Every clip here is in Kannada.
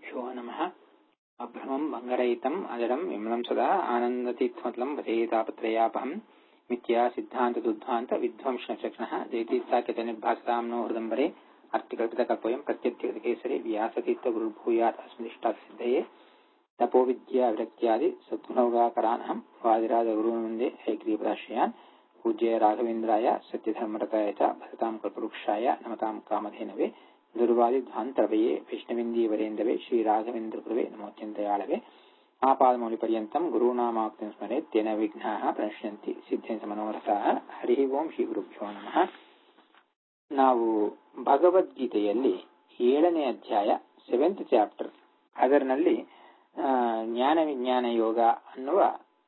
श्रीगुरुभ्यो नमः अभ्रमम् भङ्गरहितम् अजडम् विमलम् सदा आनन्दतीर्थमतलम् भजेतापत्रयापहम् मिथ्या सिद्धान्तदुद्ध्वान्त विध्वंसचक्षणः जयतीर्थाख्यतनिर्भासताम् नो हृदम्बरे अर्थिकल्पितकल्पोऽयम् प्रत्यत्यकेसरे व्यासतीर्थगुरुर्भूयात् अस्मदिष्टासिद्धये तपोविद्याविरक्त्यादि सद्गुणौगाकरानहम् वादिराजगुरुवन्दे हैग्रीपदाश्रयान् पूज्य राघवेन्द्राय सत्यधर्मरताय च भजताम् कल्पवृक्षाय नमताम् कामधेनवे ದುರ್ವಾದಿಧ್ವಾಂತರವಯೇ ವೈಷ್ಣವಿಂದೀವರೇಂದವೇ ಶ್ರೀರಾಘವೇಂದ್ರಕೃವೆ ನಮೋತ್ಯಂತಯಾಳವೆ ಆಪಾದಮೌಲಿಪರ್ಯಂತಂ ಗುರುನಾಮಾಕ್ತಿಂ ಸ್ಮರೆತ್ ತೇನ ವಿಘ್ನಾಃ ಪ್ರಣಶ್ಯಂತಿ ಸಿದ್ಧೇಂಸ ಮನೋರಥಾಃ ಹರಿ ಓಂ ಶ್ರೀ ಗುರುಭ್ಯೋ ನಮಃ ನಾವು ಭಗವದ್ಗೀತೆಯಲ್ಲಿ ಏಳನೇ ಅಧ್ಯಾಯ ಸೆವೆಂತ್ ಚಾಪ್ಟರ್ ಅದರಲ್ಲಿ ಜ್ಞಾನ ವಿಜ್ಞಾನ ಯೋಗ ಅನ್ನುವ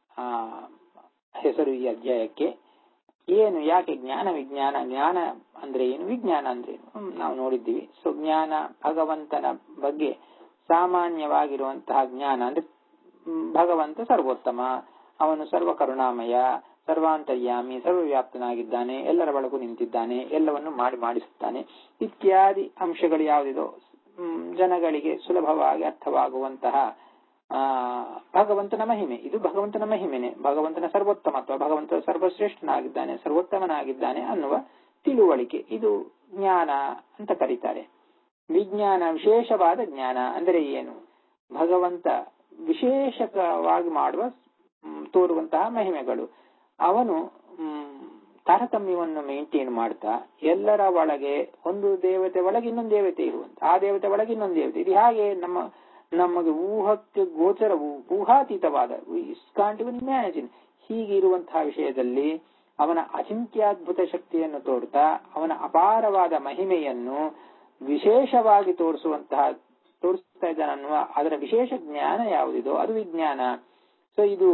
ಹೆಸರು ಈ ಅಧ್ಯಾಯಕ್ಕೆ ಏನು ಯಾಕೆ ಜ್ಞಾನ ವಿಜ್ಞಾನ ಜ್ಞಾನ ಅಂದ್ರೆ ಏನು ವಿಜ್ಞಾನ ಅಂದ್ರೆ ಏನು ನಾವು ನೋಡಿದ್ದೀವಿ ಸೊ ಜ್ಞಾನ ಭಗವಂತನ ಬಗ್ಗೆ ಸಾಮಾನ್ಯವಾಗಿರುವಂತಹ ಜ್ಞಾನ ಅಂದ್ರೆ ಭಗವಂತ ಸರ್ವೋತ್ತಮ ಅವನು ಸರ್ವ ಕರುಣಾಮಯ ಸರ್ವಾಂತರ್ಯಾಮಿ ಸರ್ವವ್ಯಾಪ್ತನಾಗಿದ್ದಾನೆ ಎಲ್ಲರ ಒಳಗೂ ನಿಂತಿದ್ದಾನೆ ಎಲ್ಲವನ್ನು ಮಾಡಿ ಮಾಡಿಸುತ್ತಾನೆ ಇತ್ಯಾದಿ ಅಂಶಗಳು ಯಾವುದಿದೋ ಜನಗಳಿಗೆ ಸುಲಭವಾಗಿ ಅರ್ಥವಾಗುವಂತಹ ಆ ಭಗವಂತನ ಮಹಿಮೆ ಇದು ಭಗವಂತನ ಮಹಿಮೆನೆ ಭಗವಂತನ ಸರ್ವೋತ್ತಮತ್ವ ಭಗವಂತ ಸರ್ವಶ್ರೇಷ್ಠನಾಗಿದ್ದಾನೆ ಸರ್ವೋತ್ತಮನಾಗಿದ್ದಾನೆ ಅನ್ನುವ ತಿಳುವಳಿಕೆ ಇದು ಜ್ಞಾನ ಅಂತ ಕರೀತಾರೆ ವಿಜ್ಞಾನ ವಿಶೇಷವಾದ ಜ್ಞಾನ ಅಂದರೆ ಏನು ಭಗವಂತ ವಿಶೇಷವಾಗಿ ಮಾಡುವ ತೋರುವಂತಹ ಮಹಿಮೆಗಳು ಅವನು ತಾರತಮ್ಯವನ್ನು ಮೇಂಟೈನ್ ಮಾಡ್ತಾ ಎಲ್ಲರ ಒಳಗೆ ಒಂದು ದೇವತೆ ಒಳಗೆ ಇನ್ನೊಂದು ದೇವತೆ ಇರುವಂತ ಆ ದೇವತೆ ಒಳಗೆ ಇನ್ನೊಂದು ದೇವತೆ ಇದು ಹಾಗೆ ನಮ್ಮ ನಮಗೆ ಊಹಕ್ಕೆ ಗೋಚರ ಊಹಾತೀತವಾದ ಕಾಂಟ್ ಇವನ್ ಇಮ್ಯಾಜಿನ್ ಹೀಗಿರುವಂತಹ ವಿಷಯದಲ್ಲಿ ಅವನ ಅಚಿಂತ್ಯಾದ್ಭುತ ಶಕ್ತಿಯನ್ನು ತೋರ್ತಾ ಅವನ ಅಪಾರವಾದ ಮಹಿಮೆಯನ್ನು ವಿಶೇಷವಾಗಿ ತೋರಿಸುವಂತಹ ತೋರಿಸ್ತಾ ಇದ್ದಾನೆ ಅನ್ನುವ ಅದರ ವಿಶೇಷ ಜ್ಞಾನ ಯಾವುದಿದೋ ಅದು ವಿಜ್ಞಾನ ಸೊ ಇದು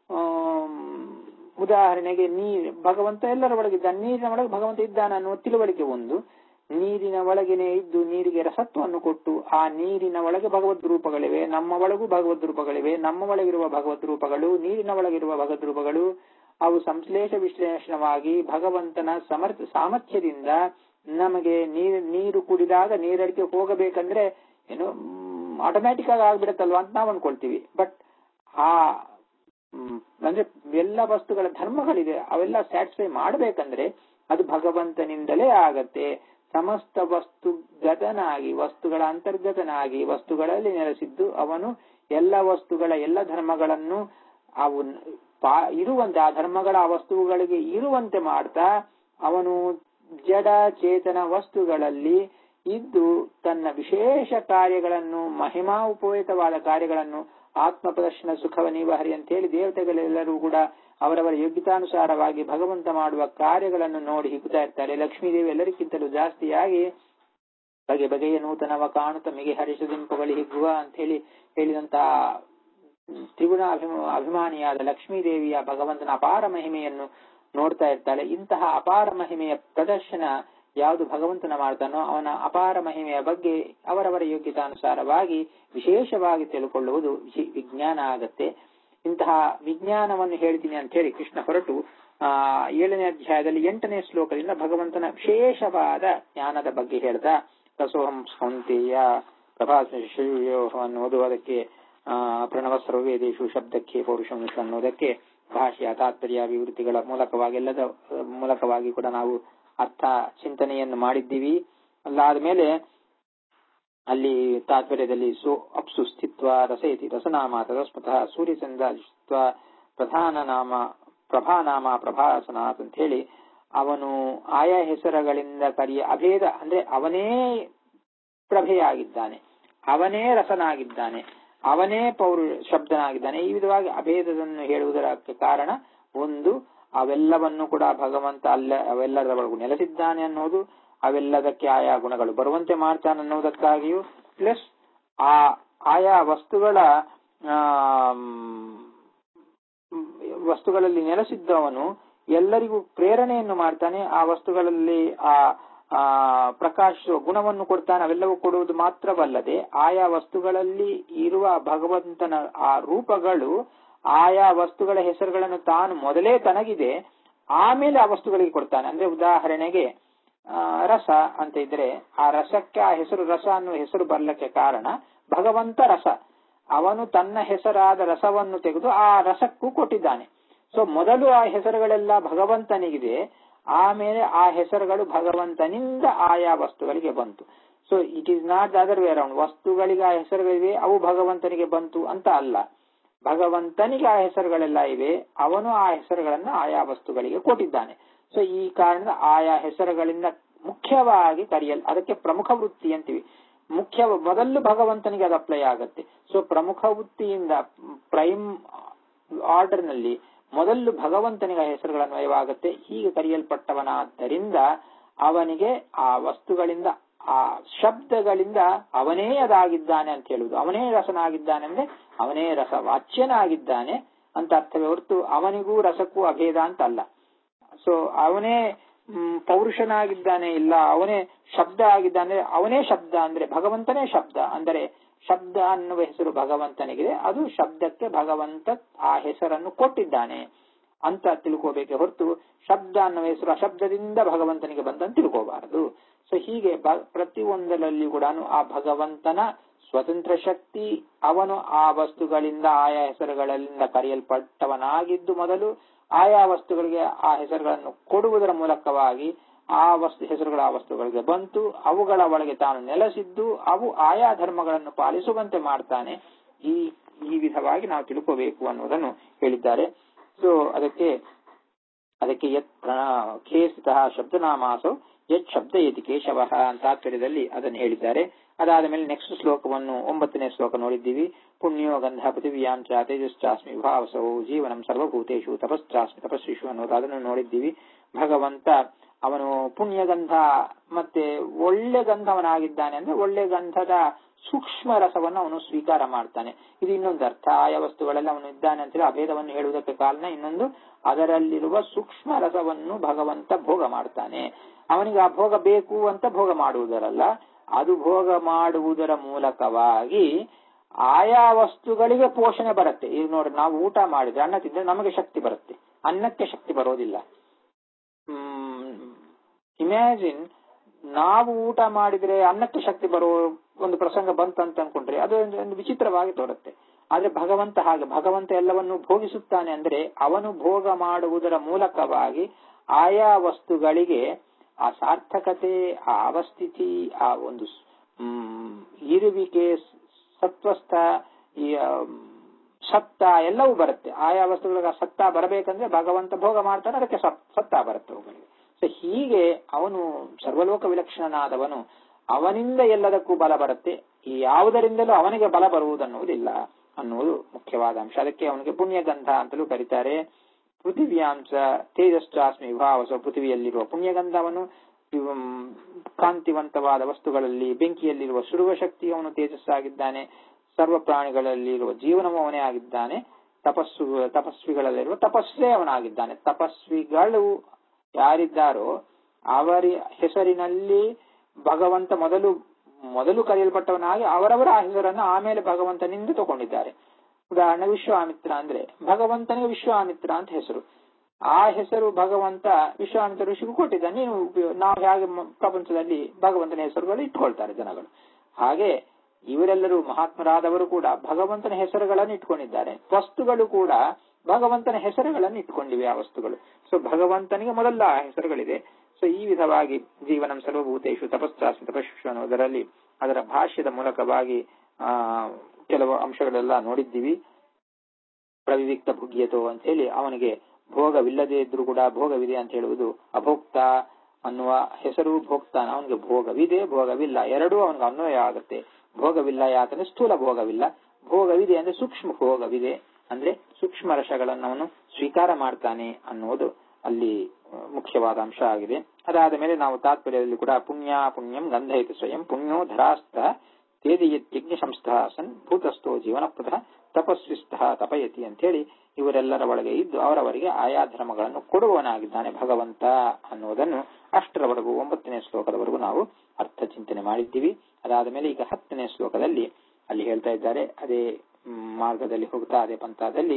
ಉದಾಹರಣೆಗೆ ನೀರು ಭಗವಂತ ಎಲ್ಲರ ಒಳಗಿದ್ದಾನೆ ನೀರಿನ ಒಳಗೆ ಭಗವಂತ ಇದ್ದಾನೆ ಅನ್ನುವ ತಿಳುವಳಿಕೆ ಒಂದು ನೀರಿನ ಒಳಗೇನೆ ಇದ್ದು ನೀರಿಗೆ ರಸತ್ವವನ್ನು ಕೊಟ್ಟು ಆ ನೀರಿನ ಒಳಗೆ ಭಗವದ್ ರೂಪಗಳಿವೆ ನಮ್ಮ ಒಳಗೂ ಭಗವದ್ ರೂಪಗಳಿವೆ ನಮ್ಮ ಒಳಗಿರುವ ಭಗವದ್ ರೂಪಗಳು ನೀರಿನ ಒಳಗಿರುವ ಭಗವದ್ ರೂಪಗಳು ಅವು ಸಂಶ್ಲೇಷ ವಿಶ್ಲೇಷಣವಾಗಿ ಭಗವಂತನ ಸಮರ್ಥ ಸಾಮರ್ಥ್ಯದಿಂದ ನಮಗೆ ನೀರು ನೀರು ಕುಡಿದಾಗ ನೀರಡಿಕೆ ಹೋಗಬೇಕಂದ್ರೆ ಏನು ಆಟೋಮ್ಯಾಟಿಕ್ ಆಗಿ ಆಗ್ಬಿಡತ್ತಲ್ವಾ ಅಂತ ನಾವು ಅನ್ಕೊಳ್ತೀವಿ ಬಟ್ ಆ ಅಂದ್ರೆ ಎಲ್ಲ ವಸ್ತುಗಳ ಧರ್ಮಗಳಿದೆ ಅವೆಲ್ಲ ಸ್ಯಾಟಿಸ್ಫೈ ಮಾಡಬೇಕಂದ್ರೆ ಅದು ಭಗವಂತನಿಂದಲೇ ಆಗತ್ತೆ ಸಮಸ್ತ ವಸ್ತುಗತನಾಗಿ ವಸ್ತುಗಳ ಅಂತರ್ಗತನಾಗಿ ವಸ್ತುಗಳಲ್ಲಿ ನೆಲೆಸಿದ್ದು ಅವನು ಎಲ್ಲ ವಸ್ತುಗಳ ಎಲ್ಲ ಧರ್ಮಗಳನ್ನು ಅವು ಇರುವಂತೆ ಆ ಧರ್ಮಗಳ ಆ ವಸ್ತುಗಳಿಗೆ ಇರುವಂತೆ ಮಾಡ್ತಾ ಅವನು ಜಡ ಚೇತನ ವಸ್ತುಗಳಲ್ಲಿ ಇದ್ದು ತನ್ನ ವಿಶೇಷ ಕಾರ್ಯಗಳನ್ನು ಮಹಿಮಾ ಉಪಯುಕ್ತವಾದ ಕಾರ್ಯಗಳನ್ನು ಆತ್ಮ ಪ್ರದರ್ಶನ ಸುಖವ ನೀವಹರಿ ಅಂತ ಹೇಳಿ ದೇವತೆಗಳೆಲ್ಲರೂ ಕೂಡ ಅವರವರ ಯೋಗ್ಯತಾನುಸಾರವಾಗಿ ಭಗವಂತ ಮಾಡುವ ಕಾರ್ಯಗಳನ್ನು ನೋಡಿ ಹಿಗ್ಗುತ್ತಾ ಇರ್ತಾರೆ ಲಕ್ಷ್ಮೀದೇವಿ ಎಲ್ಲರಿಗಿಂತಲೂ ಜಾಸ್ತಿಯಾಗಿ ಬಗೆ ಬಗೆಯ ನೂತನವ ಕಾಣುತ್ತ ಮಿಗೆ ಹರಿಸದಿಂಪುಗಳು ಹಿಗ್ಗುವ ಅಂತ ಹೇಳಿ ಹೇಳಿದಂತಹ ತ್ರಿಗುಣ ಅಭಿಮಾನಿಯಾದ ಲಕ್ಷ್ಮೀದೇವಿಯ ಭಗವಂತನ ಅಪಾರ ಮಹಿಮೆಯನ್ನು ನೋಡ್ತಾ ಇರ್ತಾಳೆ ಇಂತಹ ಅಪಾರ ಮಹಿಮೆಯ ಪ್ರದರ್ಶನ ಯಾವುದು ಭಗವಂತನ ಮಾಡ್ತಾನೋ ಅವನ ಅಪಾರ ಮಹಿಮೆಯ ಬಗ್ಗೆ ಅವರವರ ಯೋಗ್ಯತಾನುಸಾರವಾಗಿ ವಿಶೇಷವಾಗಿ ತಿಳ್ಕೊಳ್ಳುವುದು ವಿಜ್ಞಾನ ಆಗತ್ತೆ ಇಂತಹ ವಿಜ್ಞಾನವನ್ನು ಹೇಳ್ತೀನಿ ಅಂತ ಹೇಳಿ ಕೃಷ್ಣ ಹೊರಟು ಆ ಏಳನೇ ಅಧ್ಯಾಯದಲ್ಲಿ ಎಂಟನೇ ಶ್ಲೋಕದಿಂದ ಭಗವಂತನ ವಿಶೇಷವಾದ ಜ್ಞಾನದ ಬಗ್ಗೆ ಹೇಳ್ತಾ ರಸೋಹಂ ಸ್ವಂತೆಯ ಪ್ರಭಾಸೋ ಅನ್ನೋದು ಅದಕ್ಕೆ ಆ ಪ್ರಣವ ಸರ್ವೇದೇಶು ಶಬ್ದಕ್ಕೆ ಪೌರುಷಂ ಅನ್ನೋದಕ್ಕೆ ಭಾಷೆಯ ತಾತ್ಪರ್ಯ ವಿವೃತ್ತಿಗಳ ಮೂಲಕವಾಗಿ ಎಲ್ಲದ ಮೂಲಕವಾಗಿ ಕೂಡ ನಾವು ಅರ್ಥ ಚಿಂತನೆಯನ್ನು ಮಾಡಿದ್ದೀವಿ ಅಲ್ಲಾದ ಮೇಲೆ ಅಲ್ಲಿ ತಾತ್ಪರ್ಯದಲ್ಲಿ ಸೋ ಅಪ್ಸು ಸ್ಥಿತ್ವ ರಸಯತಿ ರಸನಾಮ ತದಸ್ಮತಃ ಸೂರ್ಯಚಂದ್ರ ಪ್ರಧಾನ ನಾಮ ಪ್ರಭಾನಾಮ ಪ್ರಭಾಸನಾಥ್ ಅಂತ ಹೇಳಿ ಅವನು ಆಯಾ ಹೆಸರುಗಳಿಂದ ಕರಿಯ ಅಭೇದ ಅಂದ್ರೆ ಅವನೇ ಪ್ರಭೆಯಾಗಿದ್ದಾನೆ ಅವನೇ ರಸನಾಗಿದ್ದಾನೆ ಅವನೇ ಪೌರು ಶಬ್ದನಾಗಿದ್ದಾನೆ ಈ ವಿಧವಾಗಿ ಅಭೇದವನ್ನು ಹೇಳುವುದರ ಕಾರಣ ಒಂದು ಅವೆಲ್ಲವನ್ನು ಕೂಡ ಭಗವಂತ ಅಲ್ಲ ಅವೆಲ್ಲದರ ಒಳಗೂ ನೆಲೆಸಿದ್ದಾನೆ ಅನ್ನೋದು ಅವೆಲ್ಲದಕ್ಕೆ ಆಯಾ ಗುಣಗಳು ಬರುವಂತೆ ಮಾಡ್ತಾನೆ ಅನ್ನೋದಕ್ಕಾಗಿಯೂ ಪ್ಲಸ್ ಆ ಆಯಾ ವಸ್ತುಗಳ ವಸ್ತುಗಳಲ್ಲಿ ನೆಲೆಸಿದ್ದವನು ಎಲ್ಲರಿಗೂ ಪ್ರೇರಣೆಯನ್ನು ಮಾಡ್ತಾನೆ ಆ ವಸ್ತುಗಳಲ್ಲಿ ಆ ಆ ಪ್ರಕಾಶ ಗುಣವನ್ನು ಕೊಡ್ತಾನೆ ಅವೆಲ್ಲವೂ ಕೊಡುವುದು ಮಾತ್ರವಲ್ಲದೆ ಆಯಾ ವಸ್ತುಗಳಲ್ಲಿ ಇರುವ ಭಗವಂತನ ಆ ರೂಪಗಳು ಆಯಾ ವಸ್ತುಗಳ ಹೆಸರುಗಳನ್ನು ತಾನು ಮೊದಲೇ ತನಗಿದೆ ಆಮೇಲೆ ಆ ವಸ್ತುಗಳಿಗೆ ಕೊಡ್ತಾನೆ ಅಂದ್ರೆ ಉದಾಹರಣೆಗೆ ಆ, ರಸ ಅಂತ ಇದ್ರೆ ಆ ರಸಕ್ಕೆ ಆ ಹೆಸರು ರಸ ಅನ್ನುವ ಹೆಸರು ಬರ್ಲಿಕ್ಕೆ ಕಾರಣ ಭಗವಂತ ರಸ ಅವನು ತನ್ನ ಹೆಸರಾದ ರಸವನ್ನು ತೆಗೆದು ಆ ರಸಕ್ಕೂ ಕೊಟ್ಟಿದ್ದಾನೆ ಸೊ ಮೊದಲು ಆ ಹೆಸರುಗಳೆಲ್ಲ ಭಗವಂತನಿಗಿದೆ ಆಮೇಲೆ ಆ ಹೆಸರುಗಳು ಭಗವಂತನಿಂದ ಆಯಾ ವಸ್ತುಗಳಿಗೆ ಬಂತು so it is not the other way around ವಸ್ತುಗಳಿಗೆ ಆ ಹೆಸರುಗಳಿವೆ ಅವು ಭಗವಂತನಿಗೆ ಬಂತು ಅಂತ ಅಲ್ಲ ಭಗವಂತನಿಗೆ ಆ ಹೆಸರುಗಳೆಲ್ಲ ಇವೆ ಅವನು ಆ ಹೆಸರುಗಳನ್ನ ಆಯಾ ವಸ್ತುಗಳಿಗೆ ಕೊಟ್ಟಿದ್ದಾನೆ ಸೊ ಈ ಕಾರಣದ ಆಯಾ ಹೆಸರುಗಳಿಂದ ಮುಖ್ಯವಾಗಿ ಕರೆಯಲ್ ಅದಕ್ಕೆ ಪ್ರಮುಖ ವೃತ್ತಿ ಅಂತೀವಿ ಮುಖ್ಯ ಮೊದಲು ಭಗವಂತನಿಗೆ ಅದು ಅಪ್ಲೈ ಆಗುತ್ತೆ ಸೊ ಪ್ರಮುಖ ವೃತ್ತಿಯಿಂದ ಪ್ರೈಮ್ ಆರ್ಡರ್ ನಲ್ಲಿ ಮೊದಲು ಭಗವಂತನಿಗೆ ಆ ಹೆಸರುಗಳ ಅನ್ವಯವಾಗುತ್ತೆ ಹೀಗೆ ಕರೆಯಲ್ಪಟ್ಟವನಾದ್ದರಿಂದ ಅವನಿಗೆ ಆ ವಸ್ತುಗಳಿಂದ ಆ ಶಬ್ದಗಳಿಂದ ಅವನೇ ಅದಾಗಿದ್ದಾನೆ ಅಂತ ಹೇಳುವುದು ಅವನೇ ರಸನಾಗಿದ್ದಾನೆ ಅಂದ್ರೆ ಅವನೇ ರಸ ವಾಚ್ಯನಾಗಿದ್ದಾನೆ ಅಂತ ಅರ್ಥವೇ ಹೊರತು ಅವನಿಗೂ ರಸಕ್ಕೂ ಅಭೇದ ಅಂತ ಅಲ್ಲ ಸೊ ಅವನೇ ಮ್, ಪೌರುಷನಾಗಿದ್ದಾನೆ ಇಲ್ಲ ಅವನೇ ಶಬ್ದ ಆಗಿದ್ದಾನೆ ಅವನೇ ಶಬ್ದ ಅಂದ್ರೆ ಭಗವಂತನೇ ಶಬ್ದ ಅಂದರೆ ಶಬ್ದ ಅನ್ನುವ ಹೆಸರು ಭಗವಂತನಿಗಿದೆ ಅದು ಶಬ್ದಕ್ಕೆ ಭಗವಂತ ಆ ಹೆಸರನ್ನು ಕೊಟ್ಟಿದ್ದಾನೆ ಅಂತ ತಿಳ್ಕೋಬೇಕೆ ಹೊರತು ಶಬ್ದ ಅನ್ನುವ ಹೆಸರು ಆ ಶಬ್ದದಿಂದ ಭಗವಂತನಿಗೆ ಬಂದಂತ ತಿಳ್ಕೋಬಾರದು ಸೊ ಹೀಗೆ ಬ- ಪ್ರತಿಯೊಂದರಲ್ಲಿ ಕೂಡ ಆ ಭಗವಂತನ ಸ್ವತಂತ್ರ ಶಕ್ತಿ ಅವನು ಆ ವಸ್ತುಗಳಿಂದ ಆಯಾ ಹೆಸರುಗಳಿಂದ ಕರೆಯಲ್ಪಟ್ಟವನಾಗಿದ್ದು ಮೊದಲು ಆಯಾ ವಸ್ತುಗಳಿಗೆ ಆ ಹೆಸರುಗಳನ್ನು ಕೊಡುವುದರ ಮೂಲಕವಾಗಿ ಆ ವಸ್ತು ಹೆಸರುಗಳ ಆ ವಸ್ತುಗಳಿಗೆ ಬಂತು ಅವುಗಳ ಒಳಗೆ ತಾನು ನೆಲೆಸಿದ್ದು ಅವು ಆಯಾ ಧರ್ಮಗಳನ್ನು ಪಾಲಿಸುವಂತೆ ಮಾಡ್ತಾನೆ ಈ ಈ ವಿಧವಾಗಿ ನಾವು ತಿಳ್ಕೋಬೇಕು ಅನ್ನುವುದನ್ನು ಹೇಳಿದ್ದಾರೆ ಸೊ ಅದಕ್ಕೆ ಅದಕ್ಕೆ ಯತ್ ಪ್ರಣಾ- ಖೇಸಿತಃ ಶಬ್ದನಾಮಾಸೌ ಯತ್ ಶಬ್ದಯತಿ ಕೇಶವ ಅಂತ ತಾತ್ಪರ್ಯದಲ್ಲಿ ಅದನ್ನು ಹೇಳಿದ್ದಾರೆ ಅದಾದ ಮೇಲೆ ನೆಕ್ಸ್ಟ್ ಶ್ಲೋಕವನ್ನು ಒಂಬತ್ತನೇ ಶ್ಲೋಕ ನೋಡಿದ್ದೀವಿ ಪುಣ್ಯೋ ಗಂಧ ಪೃಥಿವ್ಯಾಂ ಚ ತೇಜಶ್ಚಾಸ್ಮಿ ವಿಭಾವಸವು ಜೀವನಂ ಸರ್ವಭೂತೇಶು ತಪಶ್ಚಾಸ್ಮಿ ತಪಸ್ವಿಷು ಅನ್ನೋದು ಅದನ್ನು ನೋಡಿದ್ದೀವಿ ಭಗವಂತ ಅವನು ಪುಣ್ಯಗಂಧ ಮತ್ತೆ ಒಳ್ಳೆ ಗಂಧವನಾಗಿದ್ದಾನೆ ಅಂದ್ರೆ ಒಳ್ಳೆ ಗಂಧದ ಸೂಕ್ಷ್ಮ ರಸವನ್ನು ಅವನು ಸ್ವೀಕಾರ ಮಾಡ್ತಾನೆ ಇದು ಇನ್ನೊಂದು ಅರ್ಥ ಆಯಾ ವಸ್ತುಗಳಲ್ಲಿ ಅವನು ಇದ್ದಾನೆ ಅಂತೇಳಿ ಅಭೇದವನ್ನು ಹೇಳುವುದಕ್ಕೆ ಕಾರಣ ಇನ್ನೊಂದು ಅದರಲ್ಲಿರುವ ಸೂಕ್ಷ್ಮ ರಸವನ್ನು ಭಗವಂತ ಭೋಗ ಮಾಡ್ತಾನೆ ಅವನಿಗೆ ಆ ಭೋಗ ಬೇಕು ಅಂತ ಭೋಗ ಮಾಡುವುದರಲ್ಲ ಅದು ಭೋಗ ಮಾಡುವುದರ ಮೂಲಕವಾಗಿ ಆಯಾ ವಸ್ತುಗಳಿಗೆ ಪೋಷಣೆ ಬರುತ್ತೆ ಈಗ ನೋಡಿ ನಾವು ಊಟ ಮಾಡಿದ್ರೆ ಅನ್ನ ತಿಂದ್ರೆ ನಮಗೆ ಶಕ್ತಿ ಬರುತ್ತೆ ಅನ್ನಕ್ಕೆ ಶಕ್ತಿ ಬರೋದಿಲ್ಲ ಇಮ್ಯಾಜಿನ್ ನಾವು ಊಟ ಮಾಡಿದ್ರೆ ಅನ್ನಕ್ಕೆ ಶಕ್ತಿ ಬರೋ ಒಂದು ಪ್ರಸಂಗ ಬಂತಂತ ಅನ್ಕೊಂಡ್ರೆ ಅದು ಒಂದು ಒಂದು ವಿಚಿತ್ರವಾಗಿ ತೋರುತ್ತೆ ಆದ್ರೆ ಭಗವಂತ ಹಾಗೆ ಭಗವಂತ ಎಲ್ಲವನ್ನು ಭೋಗಿಸುತ್ತಾನೆ ಅಂದ್ರೆ ಅವನು ಭೋಗ ಮಾಡುವುದರ ಮೂಲಕವಾಗಿ ಆಯಾ ವಸ್ತುಗಳಿಗೆ ಆ ಸಾರ್ಥಕತೆ ಆ ಅವಸ್ಥಿತಿ ಆ ಒಂದು ಸ್- ಮ್, ಇರುವಿಕೆ ಸ್- ಸತ್ವಸ್ಥ ಈ ಆಮ್, ಸತ್ತ ಎಲ್ಲವೂ ಬರುತ್ತೆ ಆಯಾ ವಸ್ತುಗಳಿಗೆ ಆ ಸತ್ತ ಬರಬೇಕಂದ್ರೆ ಭಗವಂತ ಭೋಗ ಮಾಡ್ತಾನೆ ಅದಕ್ಕೆ ಸತ್- ಸತ್ತ ಬರುತ್ತೆ ಅವುಗಳಿಗೆ ಸೊ ಹೀಗೆ ಅವನು ಸರ್ವಲೋಕ ವಿಲಕ್ಷಣನಾದವನು ಅವನಿಂದ ಎಲ್ಲದಕ್ಕೂ ಬಲ ಬರುತ್ತೆ ಈ ಯಾವುದರಿಂದಲೂ ಅವನಿಗೆ ಬಲ ಬರುವುದನ್ನುವುದಿಲ್ಲ ಅನ್ನುವುದು ಮುಖ್ಯವಾದ ಅಂಶ ಅದಕ್ಕೆ ಅವನಿಗೆ ಪುಣ್ಯಗಂಧ ಅಂತಲೂ ಕರೀತಾರೆ ಪೃಥಿವ್ಯಾಂಶ ತೇಜಶ್ಚಾಸ್ಮಿ ವಿಭಾವಸ ಪೃಥ್ವಿಯಲ್ಲಿರುವ ಪುಣ್ಯಗಂಧವನ್ನು ಇವ್- ಕಾಂತಿವಂತವಾದ ವಸ್ತುಗಳಲ್ಲಿ ಬೆಂಕಿಯಲ್ಲಿರುವ ಸುರುವ ಶಕ್ತಿ ಅವನು ತೇಜಸ್ಸಾಗಿದ್ದಾನೆ ಸರ್ವ ಪ್ರಾಣಿಗಳಲ್ಲಿರುವ ಜೀವನವು ಅವನೇ ಆಗಿದ್ದಾನೆ ತಪಸ್ಸು ತಪಸ್ವಿಗಳಲ್ಲಿರುವ ತಪಸ್ಸೇ ಅವನಾಗಿದ್ದಾನೆ ತಪಸ್ವಿಗಳು ಯಾರಿದ್ದಾರೋ ಅವರ ಹೆಸರಿನಲ್ಲಿ ಭಗವಂತ ಮೊದಲು ಮೊದಲು ಕರೆಯಲ್ಪಟ್ಟವನಾಗಿ ಅವರವರ ಆ ಹೆಸರನ್ನು ಆಮೇಲೆ ಭಗವಂತನಿಂದ ತಗೊಂಡಿದ್ದಾರೆ ಉದಾಹರಣೆ ವಿಶ್ವಾಮಿತ್ರ ಅಂದ್ರೆ ಭಗವಂತನಿಗೆ ವಿಶ್ವಾಮಿತ್ರ ಅಂತ ಹೆಸರು ಆ ಹೆಸರು ಭಗವಂತ ವಿಶ್ವಾಮಿತ್ರ ಋಷಿಗೂ ಕೊಟ್ಟಿದ್ದ ನೀನು ಉಪಯೋ- ನಾವು ಹೇಗೆ ಮ- ಪ್ರಪಂಚದಲ್ಲಿ ಭಗವಂತನ ಹೆಸರುಗಳು ಇಟ್ಕೊಳ್ತಾರೆ ಜನಗಳು ಹಾಗೆ ಇವರೆಲ್ಲರೂ ಮಹಾತ್ಮರಾದವರು ಕೂಡ ಭಗವಂತನ ಹೆಸರುಗಳನ್ನು ಇಟ್ಕೊಂಡಿದ್ದಾರೆ ವಸ್ತುಗಳು ಕೂಡ ಭಗವಂತನ ಹೆಸರುಗಳನ್ನು ಇಟ್ಕೊಂಡಿವೆ ಆ ವಸ್ತುಗಳು ಸೊ ಭಗವಂತನಿಗೆ ಮೊದಲ ಆ ಹೆಸರುಗಳಿದೆ ಸೊ ಈ ವಿಧವಾಗಿ ಜೀವನಂ ಸರ್ವಭೂತೇಶು ತಪಸ್ಸಾಸ್ಮಿ ತಪಸ್ಸು ಅನ್ನೋದರಲ್ಲಿ ಅದರ ಭಾಷ್ಯದ ಮೂಲಕವಾಗಿ ಆ ಕೆಲವು ಅಂಶಗಳೆಲ್ಲ ನೋಡಿದ್ದೀವಿ ಪ್ರವಿವಿಕ್ತ ಭುಗ್ಯತೋ ಅಂತ ಹೇಳಿ ಅವನಿಗೆ ಭೋಗವಿಲ್ಲದೆ ಇದ್ರೂ ಕೂಡ ಭೋಗವಿದೆ ಅಂತ ಹೇಳುವುದು ಅಭೋಕ್ತ ಅನ್ನುವ ಹೆಸರು ಭೋಕ್ತಾನ ಅವನಿಗೆ ಭೋಗವಿದೆ ಭೋಗವಿಲ್ಲ ಎರಡೂ ಅವನಿಗೆ ಅನ್ವಯ ಆಗುತ್ತೆ ಭೋಗವಿಲ್ಲ ಯಾಕಂದ್ರೆ ಸ್ಥೂಲ ಭೋಗವಿಲ್ಲ ಭೋಗವಿದೆ ಅಂದ್ರೆ ಸೂಕ್ಷ್ಮ ಭೋಗವಿದೆ ಅಂದ್ರೆ ಸೂಕ್ಷ್ಮ ರಸಗಳನ್ನು ಅವನು ಸ್ವೀಕಾರ ಮಾಡ್ತಾನೆ ಅನ್ನುವುದು ಅಲ್ಲಿ ಆ, ಮುಖ್ಯವಾದ ಅಂಶ ಆಗಿದೆ ಅದಾದ ಮೇಲೆ ನಾವು ತಾತ್ಪರ್ಯದಲ್ಲಿ ಕೂಡ ಪುಣ್ಯ ಪುಣ್ಯಂ ಗಂಧಯತಿ ಸ್ವಯಂ ಪುಣ್ಯೋ ಧರಾಸ್ಥ ತೇದಿಯತ್ಯಜ್ಞ ಸಂಸ್ಥಃ ಸನ್ ಭೂತಸ್ಥೋ ಜೀವನಪ್ರದ ತಪಸ್ವಿಸ್ಥ ತಪಯತಿ ಅಂತ ಹೇಳಿ ಇವರೆಲ್ಲರ ಒಳಗೆ ಇದ್ದು ಅವರವರಿಗೆ ಆಯಾ ಧರ್ಮಗಳನ್ನು ಕೊಡುವವನಾಗಿದ್ದಾನೆ ಭಗವಂತ ಅನ್ನುವುದನ್ನು ಅಷ್ಟರವರೆಗೂ ಒಂಬತ್ತನೇ ಶ್ಲೋಕದವರೆಗೂ ನಾವು ಅರ್ಥ ಚಿಂತನೆ ಮಾಡಿದ್ದೀವಿ ಅದಾದ ಮೇಲೆ ಈಗ ಹತ್ತನೇ ಶ್ಲೋಕದಲ್ಲಿ ಅಲ್ಲಿ ಹೇಳ್ತಾ ಇದ್ದಾರೆ ಅದೇ ಮ್, ಮಾರ್ಗದಲ್ಲಿ ಹೋಗ್ತಾ ಅದೇ ಪಂಥದಲ್ಲಿ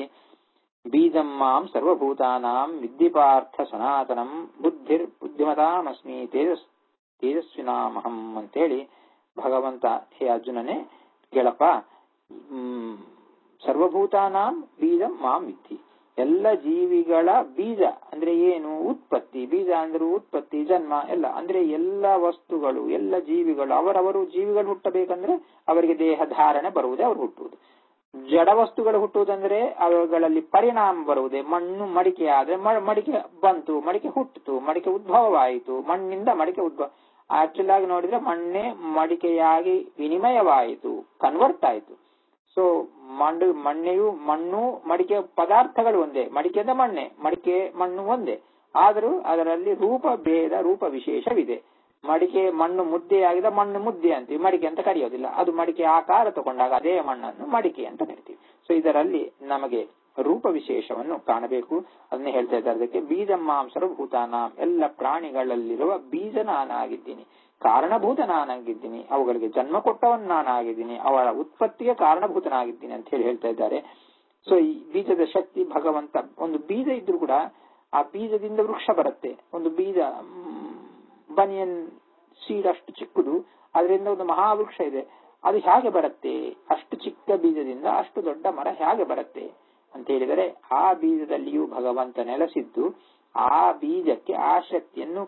ಬೀಜಂ ಮಾಂ ಸರ್ವಭೂತಾನಾಂ ವಿದ್ಯಪಾರ್ಥ ಸನಾತನಂ ಬುದ್ಧಿರ್ ಬುದ್ಧಿಮತಾಮಸ್ಮಿ ತೇಜಸ್ ತೇಜಸ್ವಿನಾಮಹಂ ಅಂತೇಳಿ ಭಗವಂತ ಹೇ ಅರ್ಜುನನೇ ಕೇಳಪ್ಪ ಹ್ಮ್ ಸರ್ವಭೂತಾನಾಂ ಬೀಜಂ ಮಾಂ ವಿದ್ಧಿ ಎಲ್ಲ ಜೀವಿಗಳ ಬೀಜ ಅಂದ್ರೆ ಏನು ಉತ್ಪತ್ತಿ ಬೀಜ ಅಂದ್ರೆ ಉತ್ಪತ್ತಿ ಜನ್ಮ ಎಲ್ಲ ಅಂದ್ರೆ ಎಲ್ಲ ವಸ್ತುಗಳು ಎಲ್ಲ ಜೀವಿಗಳು ಅವರವರು ಜೀವಿಗಳು ಹುಟ್ಟಬೇಕಂದ್ರೆ ಅವರಿಗೆ ದೇಹ ಧಾರಣೆ ಬರುವುದೇ ಅವರು ಹುಟ್ಟುವುದು ಜಡ ವಸ್ತುಗಳು ಹುಟ್ಟುವುದಂದ್ರೆ ಅವುಗಳಲ್ಲಿ ಪರಿಣಾಮ ಬರುವುದೇ ಮಣ್ಣು ಮಡಿಕೆ ಆದ್ರೆ ಮ- ಮಡಿಕೆ ಬಂತು ಮಡಿಕೆ ಹುಟ್ಟಿತು ಮಡಿಕೆ ಉದ್ಭವವಾಯಿತು ಮಣ್ಣಿಂದ ಮಡಿಕೆ ಉದ್ಭವ ಆಕ್ಚುಲ್ ಆಗಿ ನೋಡಿದ್ರೆ ಮಣ್ಣೆ ಮಡಿಕೆಯಾಗಿ ವಿನಿಮಯವಾಯಿತು ಕನ್ವರ್ಟ್ ಆಯಿತು ಸೊ ಮಂಡು ಮಣ್ಣೆಯು ಮಣ್ಣು ಮಡಿಕೆ ಪದಾರ್ಥಗಳು ಒಂದೇ ಮಡಿಕೆದ ಮಣ್ಣೆ ಮಡಿಕೆ ಮಣ್ಣು ಒಂದೇ ಆದರೂ ಅದರಲ್ಲಿ ರೂಪ ಭೇದ ರೂಪ ವಿಶೇಷವಿದೆ ಮಡಿಕೆ ಮಣ್ಣು ಮುದ್ದೆಯಾಗಿದ ಮಣ್ಣು ಮುದ್ದೆ ಅಂತೀವಿ ಮಡಿಕೆ ಅಂತ ಕರೆಯೋದಿಲ್ಲ ಅದು ಮಡಿಕೆ ಆಕಾರ ತಗೊಂಡಾಗ ಅದೇ ಮಣ್ಣನ್ನು ಮಡಿಕೆ ಅಂತ ಕರಿತೀವಿ ಸೊ ಇದರಲ್ಲಿ ನಮಗೆ ರೂಪ ವಿಶೇಷವನ್ನು ಕಾಣಬೇಕು ಅದನ್ನೇ ಹೇಳ್ತಾ ಇದ್ದಾರೆ ಅದಕ್ಕೆ ಬೀಜ ಮಾಂಸರು ಭೂತಾನ ಎಲ್ಲ ಪ್ರಾಣಿಗಳಲ್ಲಿರುವ ಬೀಜ ನಾನಾಗಿದ್ದೀನಿ ಕಾರಣಭೂತ ನಾನಾಗಿದ್ದೀನಿ ಅವುಗಳಿಗೆ ಜನ್ಮ ಕೊಟ್ಟವನ್ ನಾನಾಗಿದ್ದೀನಿ ಅವರ ಉತ್ಪತ್ತಿಗೆ ಕಾರಣಭೂತನಾಗಿದ್ದೀನಿ ಅಂತ ಹೇಳಿ ಹೇಳ್ತಾ ಇದ್ದಾರೆ ಸೊ ಈ ಬೀಜದ ಶಕ್ತಿ ಭಗವಂತ ಒಂದು ಬೀಜ ಇದ್ರೂ ಕೂಡ ಆ ಬೀಜದಿಂದ ವೃಕ್ಷ ಬರುತ್ತೆ ಒಂದು ಬೀಜ ಮ್, ಬನಿಯನ್ ಸೀಡ್ ಅಷ್ಟು ಚಿಕ್ಕದು ಅದರಿಂದ ಒಂದು ಮಹಾವೃಕ್ಷ ಇದೆ ಅದು ಹೇಗೆ ಬರುತ್ತೆ ಅಷ್ಟು ಚಿಕ್ಕ ಬೀಜದಿಂದ ಅಷ್ಟು ದೊಡ್ಡ ಮರ ಹೇಗೆ ಬರುತ್ತೆ ಅಂತ ಹೇಳಿದರೆ ಆ ಬೀಜದಲ್ಲಿಯೂ ಭಗವಂತ ನೆಲೆಸಿದ್ದು ಆ ಬೀಜಕ್ಕೆ ಆ ಶಕ್ತಿಯನ್ನು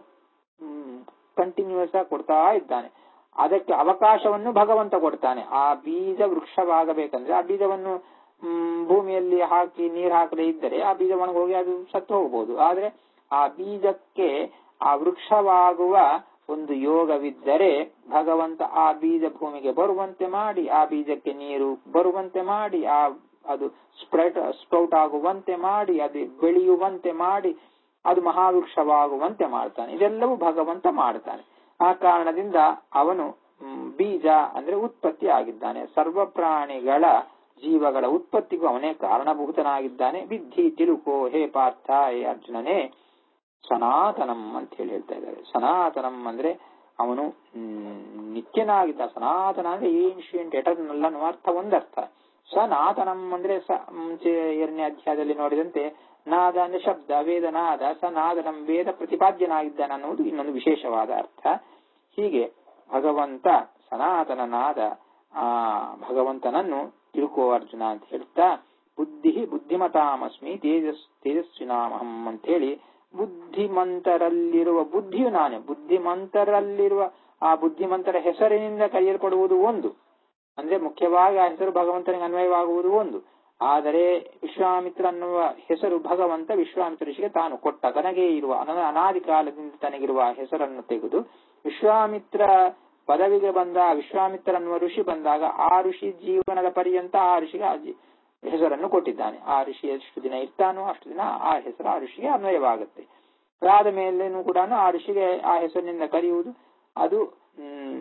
ಕಂಟಿನ್ಯೂಸ್ ಆಗಿ ಕೊಡ್ತಾ ಇದ್ದಾನೆ ಅದಕ್ಕೆ ಅವಕಾಶವನ್ನು ಭಗವಂತ ಕೊಡ್ತಾನೆ ಆ ಬೀಜ ವೃಕ್ಷವಾಗಬೇಕಂದ್ರೆ ಆ ಬೀಜವನ್ನು ಮ್, ಭೂಮಿಯಲ್ಲಿ ಹಾಕಿ ನೀರು ಹಾಕದೇ ಇದ್ದರೆ ಆ ಬೀಜ ಒಣಗೋಗಿ ಅದು ಸತ್ತು ಹೋಗಬಹುದು ಆದ್ರೆ ಆ ಬೀಜಕ್ಕೆ ಆ ವೃಕ್ಷವಾಗುವ ಒಂದು ಯೋಗವಿದ್ದರೆ ಭಗವಂತ ಆ ಬೀಜ ಭೂಮಿಗೆ ಬರುವಂತೆ ಮಾಡಿ ಆ ಬೀಜಕ್ಕೆ ನೀರು ಬರುವಂತೆ ಮಾಡಿ ಆ ಅದು ಸ್ಪ್ರೆಡ್ ಸ್ಪ್ರೌಟ್ ಆಗುವಂತೆ ಮಾಡಿ ಅದು ಬೆಳೆಯುವಂತೆ ಮಾಡಿ ಅದು ಮಹಾವೃಕ್ಷವಾಗುವಂತೆ ಮಾಡ್ತಾನೆ ಇದೆಲ್ಲವೂ ಭಗವಂತ ಮಾಡ್ತಾನೆ ಆ ಕಾರಣದಿಂದ ಅವನು ಮ್, ಬೀಜ ಅಂದ್ರೆ ಉತ್ಪತ್ತಿ ಆಗಿದ್ದಾನೆ ಸರ್ವ ಪ್ರಾಣಿಗಳ ಜೀವಗಳ ಉತ್ಪತ್ತಿಗೂ ಅವನೇ ಕಾರಣಭೂತನಾಗಿದ್ದಾನೆ ವಿದ್ಧಿ ತಿಳುಕೋ ಹೇ ಪಾರ್ಥ ಹೇ ಅರ್ಜುನನೇ ಸನಾತನಂ ಅಂತ ಹೇಳಿ ಹೇಳ್ತಾ ಇದ್ದಾರೆ ಸನಾತನಂ ಅಂದ್ರೆ ಅವನು ಮ್, ನಿತ್ಯನಾಗಿದ್ದ ಸನಾತನ ಅಂದ್ರೆ ಏನ್ಶಿಯಂಟ್ ಎಟರ್ನಲ್ ಅನ್ನುವ ಅರ್ಥ ಒಂದರ್ಥ ಸನಾತನಂ ಅಂದ್ರೆ ಸ ಮುಂಚೆ ಎರಡನೇ ಅಧ್ಯಾಯದಲ್ಲಿ ನೋಡಿದಂತೆ ನಾದ ಅಂದ್ರೆ ಶಬ್ದ ವೇದ ನಾದ ಸನಾತನಂ ವೇದ ಪ್ರತಿಪಾದ್ಯನಾಗಿದ್ದಾನೆ ಅನ್ನುವುದು ಇನ್ನೊಂದು ವಿಶೇಷವಾದ ಅರ್ಥ ಹೀಗೆ ಭಗವಂತ ಸನಾತನನಾದ ಆ ಭಗವಂತನನ್ನು ತಿಳ್ಕೋ ಅರ್ಜುನ ಅಂತ ಹೇಳ್ತಾ ಬುದ್ಧಿ ಬುದ್ಧಿಮತಾಮಸ್ಮಿ ತೇಜಸ್ ತೇಜಸ್ವಿನಾಮಹಂ ಅಂತ ಹೇಳಿ ಬುದ್ಧಿಮಂತರಲ್ಲಿರುವ ಬುದ್ಧಿಯು ನಾನೇ ಬುದ್ಧಿಮಂತರಲ್ಲಿರುವ ಆ ಬುದ್ಧಿಮಂತರ ಹೆಸರಿನಿಂದ ಕರೆಯಲ್ಪಡುವುದು ಒಂದು ಅಂದ್ರೆ ಮುಖ್ಯವಾಗಿ ಆ ಹೆಸರು ಭಗವಂತನಿಗೆ ಅನ್ವಯವಾಗುವುದು ಒಂದು ಆದರೆ ವಿಶ್ವಾಮಿತ್ರ ಅನ್ನುವ ಹೆಸರು ಭಗವಂತ ವಿಶ್ವಾಮಿತ್ರ ಋಷಿಗೆ ತಾನು ಕೊಟ್ಟ ತನಗೇ ಇರುವ ಅನ- ಅನಾದಿ ಕಾಲದಿಂದ ತನಗಿರುವ ಆ ಹೆಸರನ್ನು ತೆಗೆದು ವಿಶ್ವಾಮಿತ್ರ ಪದವಿಗೆ ಬಂದ ವಿಶ್ವಾಮಿತ್ರ ಅನ್ನುವ ಋಷಿ ಬಂದಾಗ ಆ ಋಷಿ ಜೀವನದ ಪರ್ಯಂತ ಆ ಋಷಿಗೆ ಆ ಜಿ- ಹೆಸರನ್ನು ಕೊಟ್ಟಿದ್ದಾನೆ ಆ ಋಷಿ ಎಷ್ಟು ದಿನ ಇರ್ತಾನೋ ಅಷ್ಟು ದಿನ ಆ ಹೆಸರು ಆ ಋಷಿಗೆ ಅನ್ವಯವಾಗುತ್ತೆ ಅದಾದ ಮೇಲೇನು ಕೂಡ ಆ ಋಷಿಗೆ ಆ ಹೆಸರಿನಿಂದ ಕರೆಯುವುದು ಅದು ಮ್,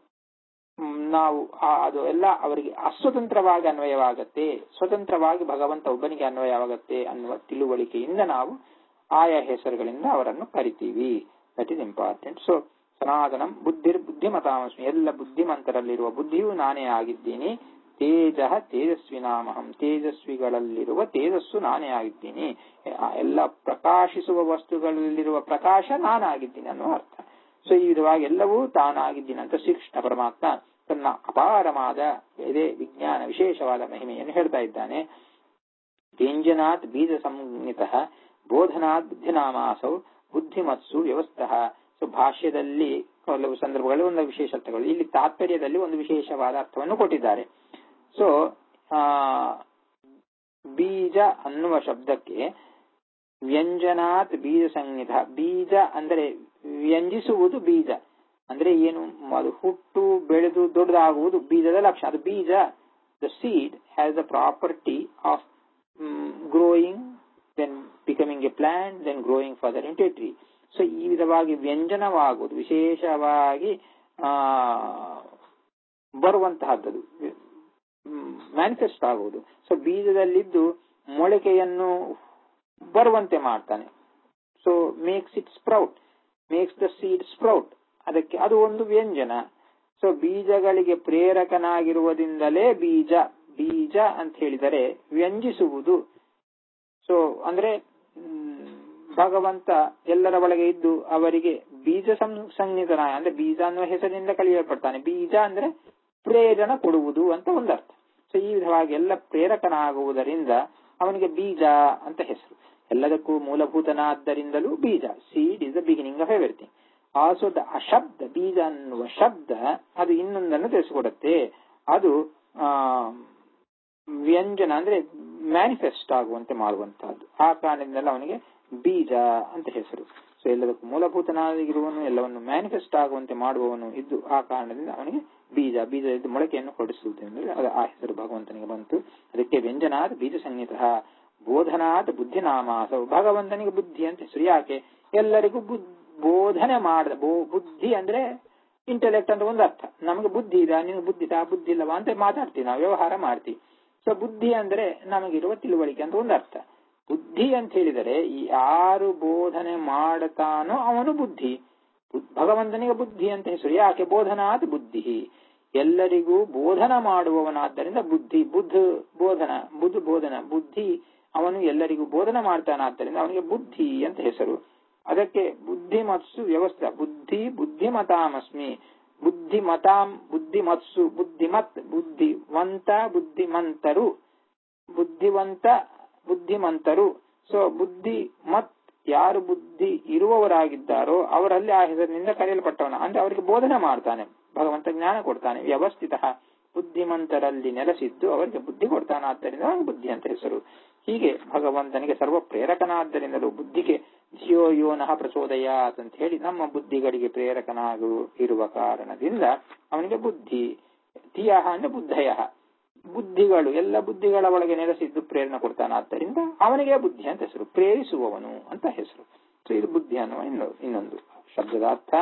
ಮ್, ನಾವು ಆ- ಅದು ಎಲ್ಲ ಅವರಿಗೆ ಅಸ್ವತಂತ್ರವಾಗಿ ಅನ್ವಯವಾಗತ್ತೆ ಸ್ವತಂತ್ರವಾಗಿ ಭಗವಂತ ಒಬ್ಬನಿಗೆ ಅನ್ವಯವಾಗತ್ತೆ ಅನ್ನುವ ತಿಳುವಳಿಕೆಯಿಂದ ನಾವು ಆಯಾ ಹೆಸರುಗಳಿಂದ ಅವರನ್ನು ಕರಿತೀವಿ ದಟ್ ಇಸ್ ಇಂಪಾರ್ಟೆಂಟ್ ಸೊ ಸನಾತನಂ ಬುದ್ಧಿರ್ ಬುದ್ಧಿಮತಾಮಸ್ಮಿ ಎಲ್ಲ ಬುದ್ಧಿಮಂತರಲ್ಲಿರುವ ಬುದ್ಧಿಯೂ ನಾನೇ ಆಗಿದ್ದೀನಿ ತೇಜ ತೇಜಸ್ವಿನಾಮಹಂ ತೇಜಸ್ವಿಗಳಲ್ಲಿರುವ ತೇಜಸ್ಸು ನಾನೇ ಆಗಿದ್ದೀನಿ ಆ ಎಲ್ಲ ಪ್ರಕಾಶಿಸುವ ವಸ್ತುಗಳಲ್ಲಿರುವ ಪ್ರಕಾಶ ನಾನಾಗಿದ್ದೀನಿ ಅನ್ನೋ ಅರ್ಥ ಸೊ ಈ ವಿಧವಾಗಿ ಎಲ್ಲವೂ ತಾನಾಗಿದ್ದೀನಿ ಅಂತ ಶ್ರೀಕೃಷ್ಣ ಪರಮಾತ್ಮ ತನ್ನ ಅಪಾರವಾದ ಇದೇ ವಿಜ್ಞಾನ ವಿಶೇಷವಾದ ಮಹಿಮೆಯನ್ನು ಹೇಳ್ತಾ ಇದ್ದಾನೆ ವ್ಯಂಜನಾತ್ ಬೀಜ ಸಂಹಿತ ಬೋಧನಾತ್ ಬುದ್ಧಿನಾಮಾಸೌ ಬುದ್ಧಿಮತ್ಸು ವ್ಯವಸ್ಥಃ ಸೊ ಭಾಷ್ಯದಲ್ಲಿ ಕೆಲವು ಸಂದರ್ಭಗಳಲ್ಲಿ ಒಂದು ವಿಶೇಷ ಅರ್ಥಗಳು ಇಲ್ಲಿ ತಾತ್ಪರ್ಯದಲ್ಲಿ ಒಂದು ವಿಶೇಷವಾದ ಅರ್ಥವನ್ನು ಕೊಟ್ಟಿದ್ದಾರೆ ಸೊ ಬೀಜ ಅನ್ನುವ ಶಬ್ದಕ್ಕೆ ವ್ಯಂಜನಾತ್ ಬೀಜ ಸಂಹಿತ ಬೀಜ ಅಂದರೆ ವ್ಯಂಜಿಸುವುದು ಬೀಜ ಅಂದ್ರೆ ಏನು ಅದು ಹುಟ್ಟು ಬೆಳೆದು ದೊಡ್ಡದಾಗುವುದು ಬೀಜದ ಲಕ್ಷಣ ಅದು ಬೀಜ the seed has the property of growing then becoming a plant then growing further into a tree so ಈ ವಿಧವಾಗಿ ವ್ಯಂಜನವಾಗುವುದು ವಿಶೇಷವಾಗಿ ಆ ಬರುವಂತಹದ್ದು ಮ್ಯಾನಿಫೆಸ್ಟ್ ಆಗುವುದು ಸೊ ಬೀಜದಲ್ಲಿದ್ದು ಮೊಳಕೆಯನ್ನು ಬರುವಂತೆ ಮಾಡ್ತಾನೆ so makes it sprout makes the seed sprout ಅದಕ್ಕೆ ಅದು ಒಂದು ವ್ಯಂಜನ ಸೊ ಬೀಜಗಳಿಗೆ ಪ್ರೇರಕನಾಗಿರುವುದಿಂದಲೇ ಬೀಜ ಬೀಜ ಅಂತ ಹೇಳಿದರೆ ವ್ಯಂಜಿಸುವುದು ಸೊ ಅಂದ್ರೆ ಮ್, ಭಗವಂತ ಎಲ್ಲರ ಒಳಗೆ ಇದ್ದು ಅವರಿಗೆ ಬೀಜ ಸಂ- ಸಂಹಿತನ ಅಂದ್ರೆ ಬೀಜ ಅನ್ನುವ ಹೆಸರಿನಿಂದ ಕಲಿಯಲ್ಪಡ್ತಾನೆ ಬೀಜ ಅಂದ್ರೆ ಪ್ರೇರಣ ಕೊಡುವುದು ಅಂತ ಒಂದರ್ಥ ಸೊ ಈ ವಿಧವಾಗಿ ಎಲ್ಲ ಪ್ರೇರಕನಾಗುವುದರಿಂದ ಅವನಿಗೆ ಬೀಜ ಅಂತ ಹೆಸರು ಎಲ್ಲದಕ್ಕೂ ಮೂಲಭೂತನಾದ್ದರಿಂದಲೂ ಬೀಜ seed is the beginning of everything also the ಅಶಬ್ದ ಬೀಜ ಅನ್ನುವ ಶಬ್ದ ಅದು ಇನ್ನೊಂದನ್ನು ತಿಳಿಸಿಕೊಡುತ್ತೆ ಅದು ಆ ವ್ಯಂಜನ ಅಂದ್ರೆ ಮ್ಯಾನಿಫೆಸ್ಟ್ ಆಗುವಂತೆ ಮಾಡುವಂತಹದ್ದು ಆ ಕಾರಣದಿಂದಲ್ಲ ಅವನಿಗೆ ಬೀಜ ಅಂತ ಹೆಸರು ಸೊ ಎಲ್ಲದಕ್ಕೂ ಮೂಲಭೂತನಾಗಿರುವನು ಎಲ್ಲವನ್ನು ಮ್ಯಾನಿಫೆಸ್ಟ್ ಆಗುವಂತೆ ಮಾಡುವವನು ಇದ್ದು ಆ ಕಾರಣದಿಂದ ಅವನಿಗೆ ಬೀಜ ಬೀಜ ಇದ್ದು ಮೊಳಕೆಯನ್ನು ಹೊಡಿಸುವುದೆಂದ್ರೆ ಅದು ಆ ಹೆಸರು ಭಗವಂತನಿಗೆ ಬಂತು ಅದಕ್ಕೆ ವ್ಯಂಜನಾದ ಬೀಜ ಸಂಹಿತ ಬೋಧನಾದ ಬುದ್ಧಿನಾಮಾಸ ಭಗವಂತನಿಗೆ ಬುದ್ಧಿ ಅಂತ ಹೆಸರು ಯಾಕೆ ಎಲ್ಲರಿಗೂ ಬೋಧನೆ ಮಾಡದ ಬುದ್ಧಿ ಅಂದ್ರೆ ಇಂಟೆಲೆಕ್ಟ್ ಅಂತ ಒಂದು ಅರ್ಥ ನಮಗೆ ಬುದ್ಧಿ ಇದೆ ನಿನಗೆ ಬುದ್ಧಿ ಆ ಬುದ್ಧಿ ಇಲ್ಲವಾ ಅಂತ ಮಾತಾಡ್ತೀವಿ ನಾವು ವ್ಯವಹಾರ ಮಾಡ್ತೀವಿ ಸೊ ಬುದ್ಧಿ ಅಂದ್ರೆ ನಮಗಿರುವ ತಿಳುವಳಿಕೆ ಅಂತ ಒಂದು ಅರ್ಥ ಬುದ್ಧಿ ಅಂತ ಹೇಳಿದರೆ ಯಾರು ಬೋಧನೆ ಮಾಡತಾನೋ ಅವನು ಬುದ್ಧಿ ಭಗವಂತನಿಗೆ ಬುದ್ಧಿ ಅಂತ ಹೆಸರು ಯಾಕೆ ಬೋಧನಾತ್ ಬುದ್ಧಿ ಎಲ್ಲರಿಗೂ ಬೋಧನ ಮಾಡುವವನಾದ್ದರಿಂದ ಬುದ್ಧಿ ಬುದ್ಧ ಬೋಧನ ಬುದ್ಧ ಬೋಧನ ಬುದ್ಧಿ ಅವನು ಎಲ್ಲರಿಗೂ ಬೋಧನ ಮಾಡ್ತಾನಾದ್ದರಿಂದ ಅವನಿಗೆ ಬುದ್ಧಿ ಅಂತ ಹೆಸರು ಅದಕ್ಕೆ ಬುದ್ಧಿಮತ್ಸು ವ್ಯವಸ್ಥೆ ಬುದ್ಧಿ ಬುದ್ಧಿಮತಾಮಸ್ಮಿ ಬುದ್ಧಿಮತಾಂ ಬುದ್ಧಿಮತ್ಸು ಬುದ್ಧಿಮತ್ ಬುದ್ಧಿವಂತ ಬುದ್ಧಿಮಂತರು ಬುದ್ಧಿವಂತ ಬುದ್ಧಿಮಂತರು ಸೊ ಬುದ್ಧಿ ಮತ್ ಯಾರು ಬುದ್ಧಿ ಇರುವವರಾಗಿದ್ದಾರೋ ಅವರಲ್ಲಿ ಆ ಹೆಸರಿನಿಂದ ಕರೆಯಲ್ಪಟ್ಟವನ ಅಂದ್ರೆ ಅವರಿಗೆ ಬೋಧನೆ ಮಾಡ್ತಾನೆ ಭಗವಂತ ಜ್ಞಾನ ಕೊಡ್ತಾನೆ ವ್ಯವಸ್ಥಿತ ಬುದ್ಧಿಮಂತರಲ್ಲಿ ನೆಲೆಸಿದ್ದು ಅವರಿಗೆ ಬುದ್ಧಿ ಕೊಡ್ತಾನೆ ಆದ್ದರಿಂದ ಅವನಿಗೆ ಬುದ್ಧಿ ಅಂತ ಹೆಸರು ಹೀಗೆ ಭಗವಂತನಿಗೆ ಸರ್ವ ಪ್ರೇರಕನಾದ್ದರಿಂದಲೂ ಬುದ್ಧಿಗೆ ಧಿಯೋ ಯೋನಃ ಪ್ರಚೋದಯಾತ್ ಅಂತ ಹೇಳಿ ನಮ್ಮ ಬುದ್ಧಿಗಳಿಗೆ ಪ್ರೇರಕನಾಗು ಇರುವ ಕಾರಣದಿಂದ ಅವನಿಗೆ ಬುದ್ಧಿ ಧಿಯ ಅಂದ್ರೆ ಬುದ್ಧಯ ಬುದ್ಧಿಗಳು ಎಲ್ಲ ಬುದ್ಧಿಗಳ ಒಳಗೆ ನೆಲೆಸಿದ್ದು ಪ್ರೇರಣೆ ಕೊಡ್ತಾನೆ ಆದ್ದರಿಂದ ಅವನಿಗೆ ಬುದ್ಧಿ ಅಂತ ಹೆಸರು ಪ್ರೇರಿಸುವವನು ಅಂತ ಹೆಸರು ಸೊ ಇದು ಬುದ್ಧಿ ಅನ್ನುವ ಇನ್ನೊಂದು ಶಬ್ದದ ಅರ್ಥ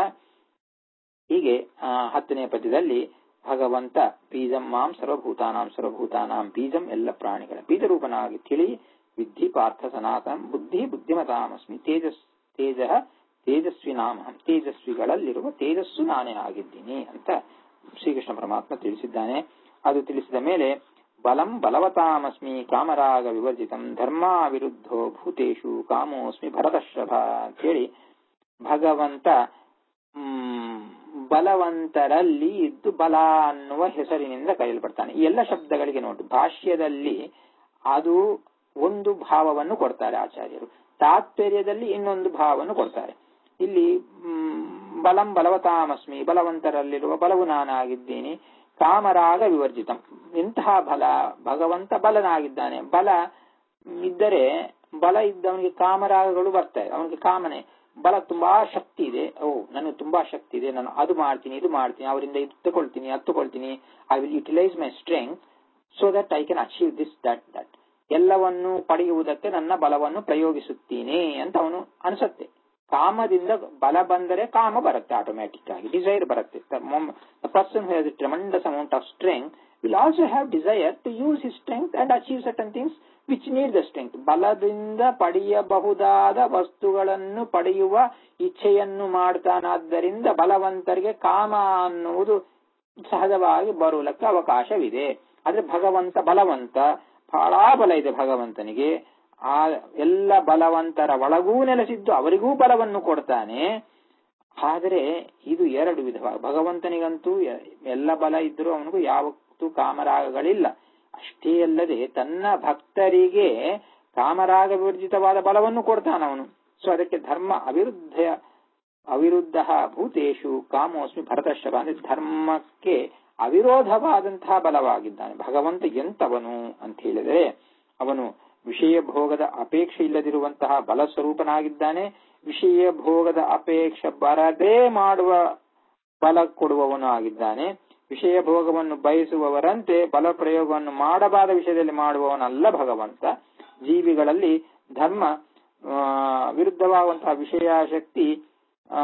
ಹೀಗೆ ಹತ್ತನೇ ಪದ್ಯದಲ್ಲಿ ಭಗವಂತ ಬೀಜಂ ಮಾಂ ಸರ್ವಭೂತಾನಾಂ ಸರ್ವಭೂತಾನಾಂ ಬೀಜಂ ಎಲ್ಲ ಪ್ರಾಣಿಗಳ ಬೀಜರೂಪನಾಗಿ ತಿಳಿ ವಿದ್ಧಿ ಪಾರ್ಥ ಸನಾತನ ಬುದ್ಧಿ ಬುದ್ಧಿಮತಾಮಸ್ಮಿ ತೇಜಸ್ ತೇಜ ತೇಜಸ್ವಿ ನಾಮಹಂ ತೇಜಸ್ವಿಗಳಲ್ಲಿರುವ ತೇಜಸ್ಸು ನಾನೇ ಆಗಿದ್ದೀನಿ ಅಂತ ಶ್ರೀಕೃಷ್ಣ ಪರಮಾತ್ಮ ತಿಳಿಸಿದ್ದಾನೆ ಅದು ತಿಳಿಸಿದ ಮೇಲೆ ಬಲಂ ಬಲವತಾಮಸ್ಮಿ ಕಾಮರಾಗ ವಿವರ್ಜಿತಂ ಧರ್ಮ ವಿರುದ್ಧೋ ಭೂತೇಶು ಕಾಮೋಸ್ಮಿ ಭರತಶ್ರಭ ಅಂತೇಳಿ ಭಗವಂತ ಹ್ಮ್ ಬಲವಂತರಲ್ಲಿ ಇದ್ದು ಬಲ ಅನ್ನುವ ಹೆಸರಿನಿಂದ ಕರೆಯಲ್ಪಡ್ತಾನೆ ಈ ಎಲ್ಲ ಶಬ್ದಗಳಿಗೆ ನೋಡಿ ಭಾಷ್ಯದಲ್ಲಿ ಅದು ಒಂದು ಭಾವವನ್ನು ಕೊಡ್ತಾರೆ ಆಚಾರ್ಯರು ತಾತ್ಪರ್ಯದಲ್ಲಿ ಇನ್ನೊಂದು ಭಾವವನ್ನು ಕೊಡ್ತಾರೆ ಇಲ್ಲಿ ಬಲಂ ಬಲವತಾಮಸ್ಮಿ ಬಲವಂತರಲ್ಲಿರುವ ಬಲವು ನಾನಾಗಿದ್ದೀನಿ ಕಾಮರಾಗ ವಿವರ್ಜಿತಂ ಇಂತಹ ಬಲ ಭಗವಂತ ಬಲನಾಗಿದ್ದಾನೆ ಬಲ ಇದ್ದರೆ ಬಲ ಇದ್ದವನಿಗೆ ಕಾಮರಾಗಗಳು ಬರ್ತವೆ ಅವನಿಗೆ ಕಾಮನೆ ಬಲ ತುಂಬಾ ಶಕ್ತಿ ಇದೆ ಓ ನನಗೆ ತುಂಬಾ ಶಕ್ತಿ ಇದೆ ನಾನು ಅದು ಮಾಡ್ತೀನಿ ಇದು ಮಾಡ್ತೀನಿ ಅವರಿಂದ ಇದು ತಗೊಳ್ತೀನಿ ಅದು ತಗೊಳ್ತೀನಿ I will utilise my strength so that I can achieve this that that ಎಲ್ಲವನ್ನು ಪಡೆಯುವುದಕ್ಕೆ ನನ್ನ ಬಲವನ್ನು ಪ್ರಯೋಗಿಸುತ್ತೀನಿ ಅಂತ ಅವನು ಅನಿಸುತ್ತೆ ಕಾಮದಿಂದ ಬಲ ಬಂದರೆ ಕಾಮ ಬರುತ್ತೆ ಆಟೋಮ್ಯಾಟಿಕ್ ಆಗಿ ಡಿಸೈರ್ ಬರುತ್ತೆ person has tremendous amount of strength will also have desire to use his strength and achieve certain things which need the strength ಬಲದಿಂದ ಪಡೆಯಬಹುದಾದ ವಸ್ತುಗಳನ್ನು ಪಡೆಯುವ ಇಚ್ಛೆಯನ್ನು ಮಾಡ್ತಾನಾದ್ದರಿಂದ ಬಲವಂತರಿಗೆ ಕಾಮ ಅನ್ನುವುದು ಸಹಜವಾಗಿ ಬರುವುದಕ್ಕೆ ಅವಕಾಶವಿದೆ ಆದ್ರೆ ಭಗವಂತ ಬಲವಂತ ಬಹಳ ಬಲ ಇದೆ ಭಗವಂತನಿಗೆ ಆ ಎಲ್ಲ ಬಲವಂತರ ಒಳಗೂ ನೆಲೆಸಿದ್ದು ಅವರಿಗೂ ಬಲವನ್ನು ಕೊಡ್ತಾನೆ ಆದರೆ ಇದು ಎರಡು ವಿಧವಾಗಿ ಭಗವಂತನಿಗಂತೂ ಎಲ್ಲ ಬಲ ಇದ್ರೂ ಅವನಿಗೂ ಯಾವತ್ತೂ ಕಾಮರಾಗಗಳಿಲ್ಲ ಅಷ್ಟೇ ಅಲ್ಲದೆ ತನ್ನ ಭಕ್ತರಿಗೆ ಕಾಮರಾಗ ವಿರ್ಜಿತವಾದ ಬಲವನ್ನು ಕೊಡ್ತಾನ ಅವನು ಸೊ ಅದಕ್ಕೆ ಧರ್ಮ ಅವಿರುದ್ಧ ಅವಿರುದ್ಧ ಭೂತೇಶು ಕಾಮೋಸ್ಮಿ ಭರತಶ್ರಭ ಅಂದ್ರೆ ಧರ್ಮಕ್ಕೆ ಅವಿರೋಧವಾದಂತಹ ಬಲವಾಗಿದ್ದಾನೆ ಭಗವಂತ ಎಂತವನು ಅಂತ ಹೇಳಿದರೆ ಅವನು ವಿಷಯ ಭೋಗದ ಅಪೇಕ್ಷೆ ಇಲ್ಲದಿರುವಂತಹ ಬಲ ಸ್ವರೂಪನಾಗಿದ್ದಾನೆ ವಿಷಯ ಭೋಗದ ಅಪೇಕ್ಷೆ ಬರದೇ ಮಾಡುವ ಬಲ ಕೊಡುವವನು ಆಗಿದ್ದಾನೆ ವಿಷಯ ಭೋಗವನ್ನು ಬಯಸುವವರಂತೆ ಬಲ ಪ್ರಯೋಗವನ್ನು ಮಾಡಬಾದ ವಿಷಯದಲ್ಲಿ ಮಾಡುವವನಲ್ಲ ಭಗವಂತ ಜೀವಿಗಳಲ್ಲಿ ಧರ್ಮ ವಿರುದ್ಧವಾಗುವಂತಹ ವಿಷಯಾಸಕ್ತಿ ಆ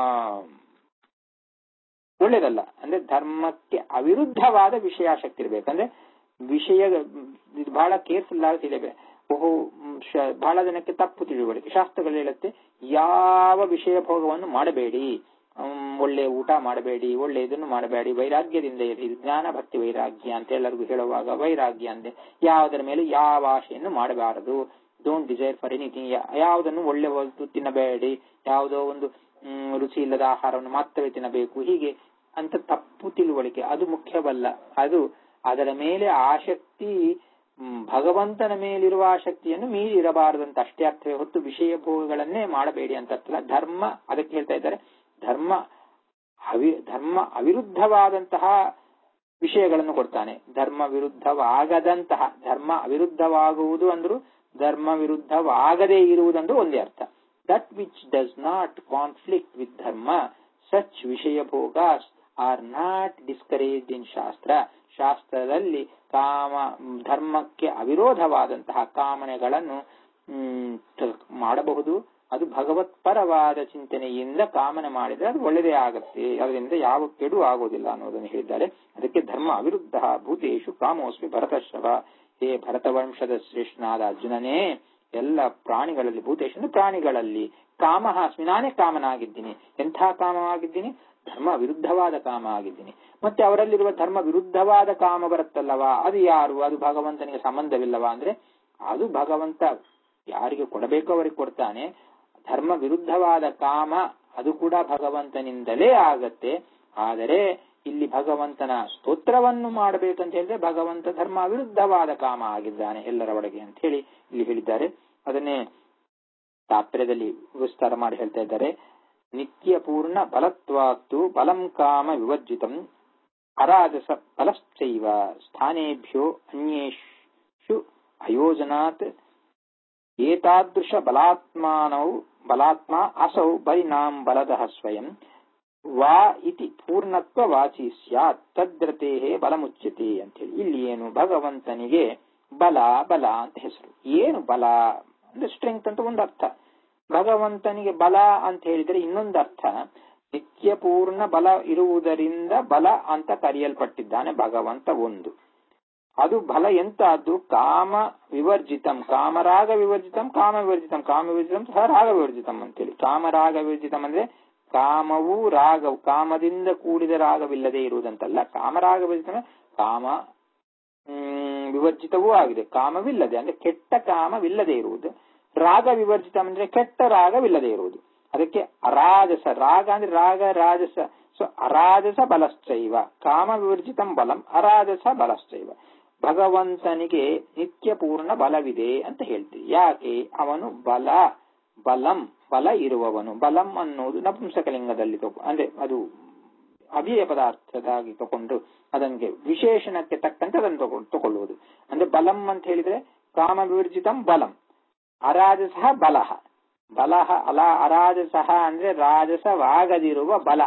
ಒಳ್ಳೇದಲ್ಲ ಅಂದ್ರೆ ಧರ್ಮಕ್ಕೆ ಅವಿರುದ್ಧವಾದ ವಿಷಯಾಸಕ್ತಿ ಇರಬೇಕಂದ್ರೆ ವಿಷಯ ಇದು ಬಹಳ ಕೇರ್ಫುಲ್ ಆಗಿ ತಿಳಿಯಬೇಕು ಓಹೋ ಬಹಳ ಜನಕ್ಕೆ ತಪ್ಪು ತಿಳುವಳಿಕೆ ಶಾಸ್ತ್ರಗಳು ಹೇಳುತ್ತೆ ಯಾವ ವಿಷಯ ಭೋಗವನ್ನು ಮಾಡಬೇಡಿ ಒಳ್ಳೆ ಊಟ ಮಾಡಬೇಡಿ ಒಳ್ಳೆ ಇದನ್ನು ಮಾಡಬೇಡಿ ವೈರಾಗ್ಯದಿಂದ ಇರಿ ಜ್ಞಾನ ಭಕ್ತಿ ವೈರಾಗ್ಯ ಅಂತ ಎಲ್ಲರಿಗೂ ಹೇಳುವಾಗ ವೈರಾಗ್ಯ ಅಂದೆ ಯಾವುದರ ಮೇಲೆ ಯಾವ ಆಶೆಯನ್ನು ಮಾಡಬಾರದು ಡೋಂಟ್ ಡಿಸೈರ್ ಫಾರ್ ಎನಿಥಿಂಗ್ ಯಾವುದನ್ನು ಒಳ್ಳೆ ವಸ್ತು ತಿನ್ನಬೇಡಿ ಯಾವುದೋ ಒಂದು ರುಚಿ ಇಲ್ಲದ ಆಹಾರವನ್ನು ಮಾತ್ರವೇ ತಿನ್ನಬೇಕು ಹೀಗೆ ಅಂತ ತಪ್ಪು ತಿಳುವಳಿಕೆ ಅದು ಮುಖ್ಯವಲ್ಲ ಅದು ಅದರ ಮೇಲೆ ಆಸಕ್ತಿ ಮ್, ಭಗವಂತನ ಮೇಲಿರುವ ಆಸಕ್ತಿಯನ್ನು ಮೀರಿ ಇರಬಾರದಂತ ಅಷ್ಟೇ ಅರ್ಥವೇ ಹೊತ್ತು ವಿಷಯ ಭೋಗಗಳನ್ನೇ ಮಾಡಬೇಡಿ ಅಂತ ಅರ್ಥ ಧರ್ಮ ಅದಕ್ಕೆ ಹೇಳ್ತಾ ಇದ್ದಾರೆ ಧರ್ಮ ಅವಿ ಧರ್ಮ ಅವಿರುದ್ಧವಾದಂತಹ ವಿಷಯಗಳನ್ನು ಕೊಡ್ತಾನೆ ಧರ್ಮ ವಿರುದ್ಧವಾಗದಂತಹ ಧರ್ಮ ಅವಿರುದ್ಧವಾಗುವುದು ಅಂದ್ರು ಧರ್ಮ ವಿರುದ್ಧವಾಗದೇ ಇರುವುದಂದ್ರೂ ಒಂದೇ ಅರ್ಥ that which does not conflict with dharma such ವಿಷಯ ಭೋಗಾಸ್ are not discouraged in shastra ಶಾಸ್ತ್ರದಲ್ಲಿ ಕಾಮ ಧರ್ಮಕ್ಕೆ ಅವಿರೋಧವಾದಂತಹ ಕಾಮನೆಗಳನ್ನು ಮ್, ತ- ಮಾಡಬಹುದು ಅದು ಭಗವತ್ಪರವಾದ ಚಿಂತನೆಯಿಂದ ಕಾಮನೆ ಮಾಡಿದ್ರೆ ಅದು ಒಳ್ಳೆಯದೇ ಆಗುತ್ತೆ ಅದರಿಂದ ಯಾವ ಕೆಡು ಆಗೋದಿಲ್ಲ ಅನ್ನೋದನ್ನು ಹೇಳಿದ್ದಾರೆ ಅದಕ್ಕೆ ಧರ್ಮ ಅವಿರುದ್ಧ ಭೂತೇಶು ಕಾಮೋಸ್ಮಿ ಭರತಶ್ರವ ಹೇ ಭರತವಂಶದ ಶ್ರೇಷ್ಠನಾದ ಅರ್ಜುನನೇ ಎಲ್ಲ ಪ್ರಾಣಿಗಳಲ್ಲಿ ಭೂತೇಶ್ ಅಂದ್ರೆ ಪ್ರಾಣಿಗಳಲ್ಲಿ ಕಾಮ ಅಸ್ಮಿ ನಾನೇ ಕಾಮನಾಗಿದ್ದೀನಿ ಎಂಥ ಕಾಮವಾಗಿದ್ದೀನಿ ಧರ್ಮ ವಿರುದ್ಧವಾದ ಕಾಮ ಆಗಿದ್ದೀನಿ ಮತ್ತೆ ಅವರಲ್ಲಿರುವ ಧರ್ಮ ವಿರುದ್ಧವಾದ ಕಾಮ ಬರುತ್ತಲ್ಲವಾ ಅದು ಯಾರು ಅದು ಭಗವಂತನಿಗೆ ಸಂಬಂಧವಿಲ್ಲವಾ ಅಂದ್ರೆ ಅದು ಭಗವಂತ ಯಾರಿಗೆ ಕೊಡಬೇಕೋ ಅವರಿಗೆ ಕೊಡ್ತಾನೆ ಧರ್ಮ ವಿರುದ್ಧವಾದ ಕಾಮ ಅದು ಕೂಡ ಭಗವಂತನಿಂದಲೇ ಆಗತ್ತೆ ಆದರೆ ಇಲ್ಲಿ ಭಗವಂತನ ಸ್ತೋತ್ರವನ್ನು ಮಾಡಬೇಕಂತ ಹೇಳಿದ್ರೆ ಭಗವಂತ ಧರ್ಮ ವಿರುದ್ಧವಾದ ಕಾಮ ಆಗಿದ್ದಾನೆ ಎಲ್ಲರ ಒಳಗೆ ಅಂತ ಹೇಳಿ ಇಲ್ಲಿ ಹೇಳಿದ್ದಾರೆ ಅದನ್ನೇ ತಾತ್ಪರ್ಯದಲ್ಲಿ ವಿಸ್ತಾರ ಮಾಡಿ ಹೇಳ್ತಾ ಇದ್ದಾರೆ ನಿತ್ಯ ಪೂರ್ಣ ಬಲತ್ವಾತ್ತು ಬಲಂ ಕಾಮ ವಿವರ್ಜಿತಂ ಅರಾಜಸ ಬಲಶ್ಚೈವ ಸ್ಥಾನೇಭ್ಯೋ ಅನ್ಯೇಷು ಅಯೋಜನಾತ್ ಏತಾದೃಶ ಬಲಾತ್ಮಾನೌ ಬಲಾತ್ಮ ಅಸೌ ಬಲಿನಾಂ ಬಲದಃ ಸ್ವಯಂ ವಾ ಇತಿ ಪೂರ್ಣತ್ವ ವಾಚಿ ಸ್ಯಾತ್ ತದ್ರತೆ ಬಲಮುಚ್ಯತೆ ಅಂತೇಳಿ ಇಲ್ಲಿ ಏನು ಭಗವಂತನಿಗೆ ಬಲ ಬಲ ಅಂತ ಹೆಸರು ಏನು ಬಲ ಅಂದ್ರೆ ಸ್ಟ್ರೆಂತ್ ಅಂತ ಒಂದು ಅರ್ಥ ಭಗವಂತನಿಗೆ ಬಲ ಅಂತ ಹೇಳಿದ್ರೆ ಇನ್ನೊಂದು ಅರ್ಥ ನಿತ್ಯ ಪೂರ್ಣ ಬಲ ಇರುವುದರಿಂದ ಬಲ ಅಂತ ಕರೆಯಲ್ಪಟ್ಟಿದ್ದಾನೆ ಭಗವಂತ ಒಂದು ಅದು ಬಲ ಎಂತದ್ದು ಕಾಮ ವಿವರ್ಜಿತಂ ಕಾಮರಾಗ ವಿವರ್ಜಿತಂ ಕಾಮ ವಿವರ್ಜಿತಂ ಕಾಮ ವಿವರ್ಜಿತಂ ಸಹ ರಾಗ ವಿವರ್ಜಿತಂ ಅಂತೇಳಿ ಕಾಮರಾಗ ವಿವರ್ಜಿತಂ ಅಂದ್ರೆ ಕಾಮವು ರಾಗ ಕಾಮದಿಂದ ಕೂಡಿದ ರಾಗವಿಲ್ಲದೆ ಇರುವುದಂತಲ್ಲ ಕಾಮರಾಗ ವಿವರ್ಜಿತಂ ಕಾಮ ಹ್ಮ್, ವಿವರ್ಜಿತವೂ ಆಗಿದೆ ಕಾಮವಿಲ್ಲದೆ ಅಂದ್ರೆ ಕೆಟ್ಟ ಕಾಮವಿಲ್ಲದೆ ಇರುವುದು ರಾಗ ವಿವರ್ಜಿತ ಅಂದ್ರೆ ಕೆಟ್ಟ ರಾಗವಿಲ್ಲದೆ ಇರುವುದು ಅದಕ್ಕೆ ಅರಾಜಸ ರಾಗ ಅಂದ್ರೆ ರಾಗ ರಾಜಸ ಸೊ ಅರಾಜಸ ಬಲಶ್ಚೈವ ಕಾಮ ವಿವರ್ಜಿತಂ ಬಲಂ ಅರಾಜಸ ಬಲಶ್ಚೈವ ಭಗವಂತನಿಗೆ ನಿತ್ಯ ಪೂರ್ಣ ಬಲವಿದೆ ಅಂತ ಹೇಳ್ತೀವಿ ಯಾಕೆ ಅವನು ಬಲ ಬಲಂ ಬಲ ಇರುವವನು ಬಲಂ ಅನ್ನೋದು ನಪುಂಸಕಲಿಂಗದಲ್ಲಿ ತಗೊ ಅಂದ್ರೆ ಅದು ಅವ್ಯಯ ಪದಾರ್ಥದಾಗಿ ತಗೊಂಡು ಅದನ್ಗೆ ವಿಶೇಷಣಕ್ಕೆ ತಕ್ಕಂತೆ ಅದನ್ನು ತಗೊಂಡು ತಗೊಳ್ಳುವುದು ಅಂದ್ರೆ ಬಲಂ ಅಂತ ಹೇಳಿದ್ರೆ ಕಾಮ ವಿವರ್ಜಿತಂ ಬಲಂ ಅರಾಜಸಃ ಬಲಹ ಬಲಹ ಅಲ ಅರಾಜಸಃ ಅಂದ್ರೆ ರಾಜಸವಾಗದಿರುವ ಬಲ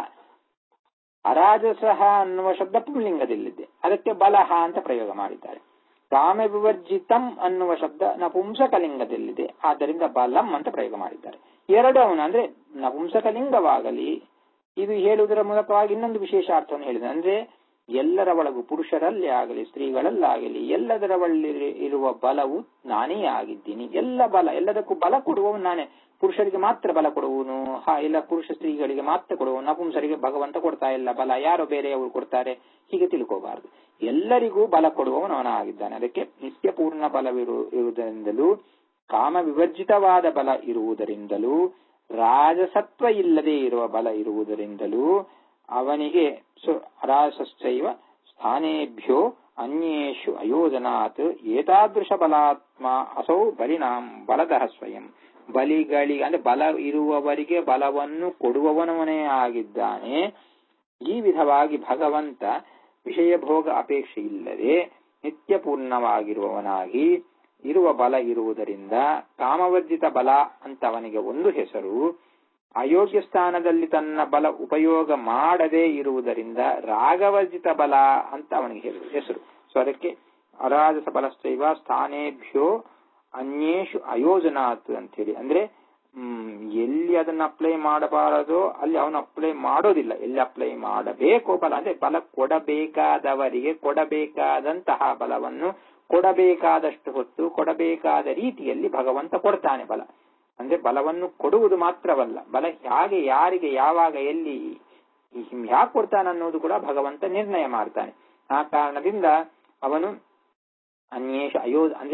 ಅರಾಜಸಃ ಅನ್ನುವ ಶಬ್ದ ಪುಂಲಿಂಗದಲ್ಲಿದೆ ಅದಕ್ಕೆ ಬಲಹ ಅಂತ ಪ್ರಯೋಗ ಮಾಡಿದ್ದಾರೆ ಕಾಮ ವಿವರ್ಜಿತಂ ಅನ್ನುವ ಶಬ್ದ ನಪುಂಸಕಲಿಂಗದಲ್ಲಿದೆ ಆದ್ದರಿಂದ ಬಲಂ ಅಂತ ಪ್ರಯೋಗ ಮಾಡಿದ್ದಾರೆ ಎರಡು ಅವನು ಅಂದ್ರೆ ನಪುಂಸಕಲಿಂಗವಾಗಲಿ ಇದು ಹೇಳುವುದರ ಮೂಲಕವಾಗಿ ಇನ್ನೊಂದು ವಿಶೇಷ ಅರ್ಥವನ್ನು ಹೇಳಿದೆ ಅಂದ್ರೆ ಎಲ್ಲರ ಒಳಗೂ ಪುರುಷರಲ್ಲಿ ಆಗಲಿ ಸ್ತ್ರೀಗಳಲ್ಲಾಗಲಿ ಎಲ್ಲದರ ಒಳ್ಳಿ ಇರುವ ಬಲವು ನಾನೇ ಆಗಿದ್ದೀನಿ ಎಲ್ಲ ಬಲ ಎಲ್ಲದಕ್ಕೂ ಬಲ ಕೊಡುವವನು ನಾನೇ ಪುರುಷರಿಗೆ ಮಾತ್ರ ಬಲ ಕೊಡುವನು ಹಾ ಇಲ್ಲ ಪುರುಷ ಸ್ತ್ರೀಗಳಿಗೆ ಮಾತ್ರ ಕೊಡುವನು ನಪುಂಸರಿಗೆ ಭಗವಂತ ಕೊಡ್ತಾ ಇಲ್ಲ ಬಲ ಯಾರೋ ಬೇರೆಯವರು ಕೊಡ್ತಾರೆ ಹೀಗೆ ತಿಳ್ಕೋಬಾರದು ಎಲ್ಲರಿಗೂ ಬಲ ಕೊಡುವವನು ಅವನಾಗಿದ್ದಾನೆ ಅದಕ್ಕೆ ನಿತ್ಯ ಪೂರ್ಣ ಬಲವಿರು ಇರುವುದರಿಂದಲೂ ಕಾಮ ವಿವರ್ಜಿತವಾದ ಬಲ ಇರುವುದರಿಂದಲೂ ರಾಜಸತ್ವ ಇಲ್ಲದೆ ಇರುವ ಬಲ ಇರುವುದರಿಂದಲೂ ಅವನಿಗೆ ರಾಜಸಶ್ಚೈವ ಸ್ಥಾನೇಭ್ಯೋ ಅನ್ಯೇಷು ಅಯೋಜನಾತ್ ಏತಾದೃಶ ಬಲಾತ್ಮ ಅಸೌ ಬಲಿನಾಂ ಬಲದಃ ಸ್ವಯಂ ಬಲಿಗಳಿಗೆ ಅಂದ್ರೆ ಬಲ ಇರುವವರಿಗೆ ಬಲವನ್ನು ಕೊಡುವವನವನೇ ಆಗಿದ್ದಾನೆ ಈ ವಿಧವಾಗಿ ಭಗವಂತ ವಿಷಯ ಭೋಗ ಅಪೇಕ್ಷೆ ಇಲ್ಲದೆ ನಿತ್ಯ ಪೂರ್ಣವಾಗಿರುವವನಾಗಿ ಇರುವ ಬಲ ಇರುವುದರಿಂದ ಕಾಮವರ್ಜಿತ ಬಲ ಅಂತ ಅವನಿಗೆ ಒಂದು ಹೆಸರು ಅಯೋಗ್ಯ ಸ್ಥಾನದಲ್ಲಿ ತನ್ನ ಬಲ ಉಪಯೋಗ ಮಾಡದೇ ಇರುವುದರಿಂದ ರಾಗವರ್ಜಿತ ಬಲ ಅಂತ ಅವನಿಗೆ ಹೆಸರು ಹೆಸರು ಸೊ ಅದಕ್ಕೆ ಅರಾಜಸ ಬಲಶ್ಚೈವ ಸ್ಥಾನೇಭ್ಯೋ ಅನ್ಯೇಷು ಅಯೋಜನಾತ್ ಅಂತ ಹೇಳಿ ಅಂದ್ರೆ ಹ್ಮ್ ಎಲ್ಲಿ ಅದನ್ನ ಅಪ್ಲೈ ಮಾಡಬಾರದೋ ಅಲ್ಲಿ ಅವನು ಅಪ್ಲೈ ಮಾಡೋದಿಲ್ಲ ಎಲ್ಲಿ ಅಪ್ಲೈ ಮಾಡಬೇಕೋ ಬಲ ಅಂದ್ರೆ ಬಲ ಕೊಡಬೇಕಾದವರಿಗೆ ಕೊಡಬೇಕಾದಂತಹ ಬಲವನ್ನು ಕೊಡಬೇಕಾದಷ್ಟು ಹೊತ್ತು ಕೊಡಬೇಕಾದ ರೀತಿಯಲ್ಲಿ ಭಗವಂತ ಕೊಡ್ತಾನೆ ಬಲ ಅಂದ್ರೆ ಬಲವನ್ನು ಕೊಡುವುದು ಮಾತ್ರವಲ್ಲ ಬಲ ಹೇಗೆ ಯಾರಿಗೆ ಯಾವಾಗ ಎಲ್ಲಿ ಯಾಕೆ ಕೊಡ್ತಾನೆ ಅನ್ನೋದು ಕೂಡ ಭಗವಂತ ನಿರ್ಣಯ ಮಾಡ್ತಾನೆ ಆ ಕಾರಣದಿಂದ ಅವನು ಅನ್ಯೇಷ ಅಯೋ ಅಂದ್ರೆ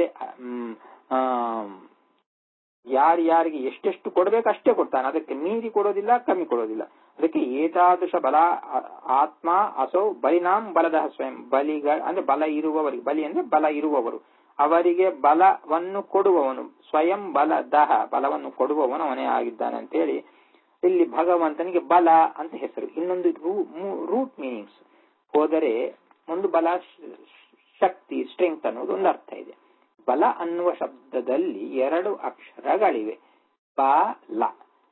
ಯಾರು ಯಾರಿಗೆ ಎಷ್ಟೆಷ್ಟು ಕೊಡಬೇಕು ಅಷ್ಟೇ ಕೊಡ್ತಾನೆ ಅದಕ್ಕೆ ಮೀರಿ ಕೊಡೋದಿಲ್ಲ ಕಮ್ಮಿ ಕೊಡೋದಿಲ್ಲ ಅದಕ್ಕೆ ಏತಾದೃಶ ಬಲ ಆ- ಆತ್ಮ ಅಸೌ ಬಲಿನಾಂ ಬಲದ ಸ್ವಯಂ ಬಲಿಗಳ ಅಂದ್ರೆ ಬಲ ಇರುವವರಿಗೆ ಬಲಿ ಅಂದ್ರೆ ಬಲ ಇರುವವರು ಅವರಿಗೆ ಬಲವನ್ನು ಕೊಡುವವನು ಸ್ವಯಂ ಬಲದಹ ಬಲವನ್ನು ಕೊಡುವವನು ಅವನೇ ಆಗಿದ್ದಾನೆ ಅಂತೇಳಿ ಇಲ್ಲಿ ಭಗವಂತನಿಗೆ ಬಲ ಅಂತ ಹೆಸರು ಇನ್ನೊಂದು ರೂಟ್ ಮೀನಿಂಗ್ಸ್ ಹೋದರೆ ಒಂದು ಬಲ ಶ- ಶಕ್ತಿ ಸ್ಟ್ರೆಂಗ್ತ್ ಅನ್ನೋದು ಒಂದು ಅರ್ಥ ಇದೆ ಬಲ ಅನ್ನುವ ಶಬ್ದದಲ್ಲಿ ಎರಡು ಅಕ್ಷರಗಳಿವೆ ಬ ಲ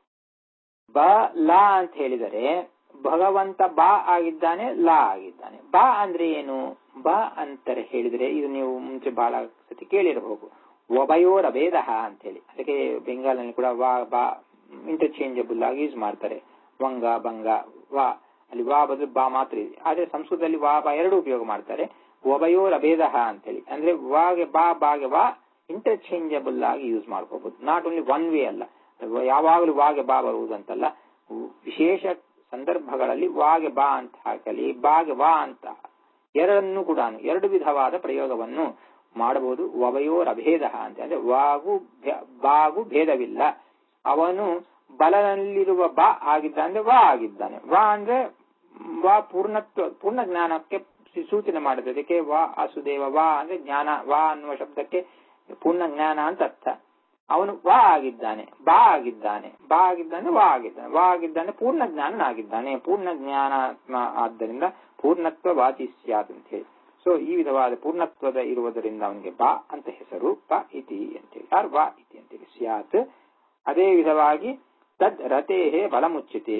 ಬ ಲ ಅಂತ ಹೇಳಿದರೆ ಭಗವಂತ ಬಾ ಆಗಿದ್ದಾನೆ ಲಾ ಆಗಿದ್ದಾನೆ ಬಾ ಅಂದ್ರೆ ಏನು ಬ ಅಂತಾರೆ ಹೇಳಿದ್ರೆ ಇದು ನೀವು ಮುಂಚೆ ಬಹಳ ಸತಿ ಕೇಳಿರಬಹುದು ಒಬಯೋರ ಭೇದ ಅಂತ ಹೇಳಿ ಅದಕ್ಕೆ ಬೆಂಗಾಲ್ನಲ್ಲಿ ಕೂಡ ವಾ ಬಾ ಇಂಟರ್ಚೇಂಜಬಲ್ ಆಗಿ ಯೂಸ್ ಮಾಡ್ತಾರೆ ವಂಗ ಬಂಗ ವಾ ಅಲ್ಲಿ ವಾ ಬದಲು ಬಾ ಮಾತ್ರ ಇದೆ ಆದ್ರೆ ಸಂಸ್ಕೃತದಲ್ಲಿ ವಾ ಬಾ ಎರಡು ಉಪಯೋಗ ಮಾಡ್ತಾರೆ ಒಬಯೋರ ಭೇದ ಅಂತೇಳಿ ಅಂದ್ರೆ ವಾಗೆ ಬಾ ಬಾಗೆ ವಾ ಇಂಟರ್ಚೇಂಜಬಲ್ ಆಗಿ ಯೂಸ್ ಮಾಡ್ಕೋಬಹುದು ನಾಟ್ ಓನ್ಲಿ ಒನ್ ವೇ ಅಲ್ಲ ಯಾವಾಗಲೂ ವಾಗೆ ಬಾ ಬರುವುದಂತಲ್ಲ ವಿಶೇಷ ಸಂದರ್ಭಗಳಲ್ಲಿ ವಾಗೆ ಬಾ ಅಂತ ಹಾಕಲಿ ಬಾಗೆ ವಾ ಅಂತ ಎರಡನ್ನೂ ಕೂಡ ಎರಡು ವಿಧವಾದ ಪ್ರಯೋಗವನ್ನು ಮಾಡಬಹುದು ವವಯೋರ್ ಅಭೇದ ಅಂತ ಅಂದ್ರೆ ವಾಗು ಭೆ- ಬಾಗು ಭೇದವಿಲ್ಲ ಅವನು ಬಲನಲ್ಲಿರುವ ಬಾ ಆಗಿದ್ದಾನೆ ಅಂದ್ರೆ ವಾ ಆಗಿದ್ದಾನೆ ವಾ ಅಂದ್ರೆ ವಾ ಪೂರ್ಣತ್ವ ಪೂರ್ಣ ಜ್ಞಾನಕ್ಕೆ ಸೂ- ಸೂಚನೆ ಮಾಡುತ್ತೆ ಅದಕ್ಕೆ ವಾ ಅಸುದೇವ ವಾ ಅಂದ್ರೆ ಜ್ಞಾನ ವಾ ಅನ್ನುವ ಶಬ್ದಕ್ಕೆ ಪೂರ್ಣ ಜ್ಞಾನ ಅಂತ ಅರ್ಥ ಅವನು ವಾ ಆಗಿದ್ದಾನೆ ಬಾ ಆಗಿದ್ದಾನೆ ಬಾ ಆಗಿದ್ದಾನೆ ವಾ ಆಗಿದ್ದಾನೆ ವಾ ಆಗಿದ್ದಾನೆ ಪೂರ್ಣ ಜ್ಞಾನನಾಗಿದ್ದಾನೆ ಪೂರ್ಣ ಜ್ಞಾನಾತ್ಮ ಆದ್ದರಿಂದ ಪೂರ್ಣತ್ವ ವಾಚಿ ಸ್ಯಾತ್ ಅಂತ ಹೇಳಿ ಸೊ ಈ ವಿಧವಾದ ಪೂರ್ಣತ್ವದ ಇರುವುದರಿಂದ ಅವನಿಗೆ ಬಾ ಅಂತ ಹೆಸರು ಬ ಇತಿ ಅಂತೇಳಿ ಆರ್ ವಾ ಇತಿ ಅಂತೇಳಿ ಸ್ಯಾತ್ ಅದೇ ವಿಧವಾಗಿ ತದ್ ರತೇಹೇ ಬಲ ಮುಚ್ಚತೆ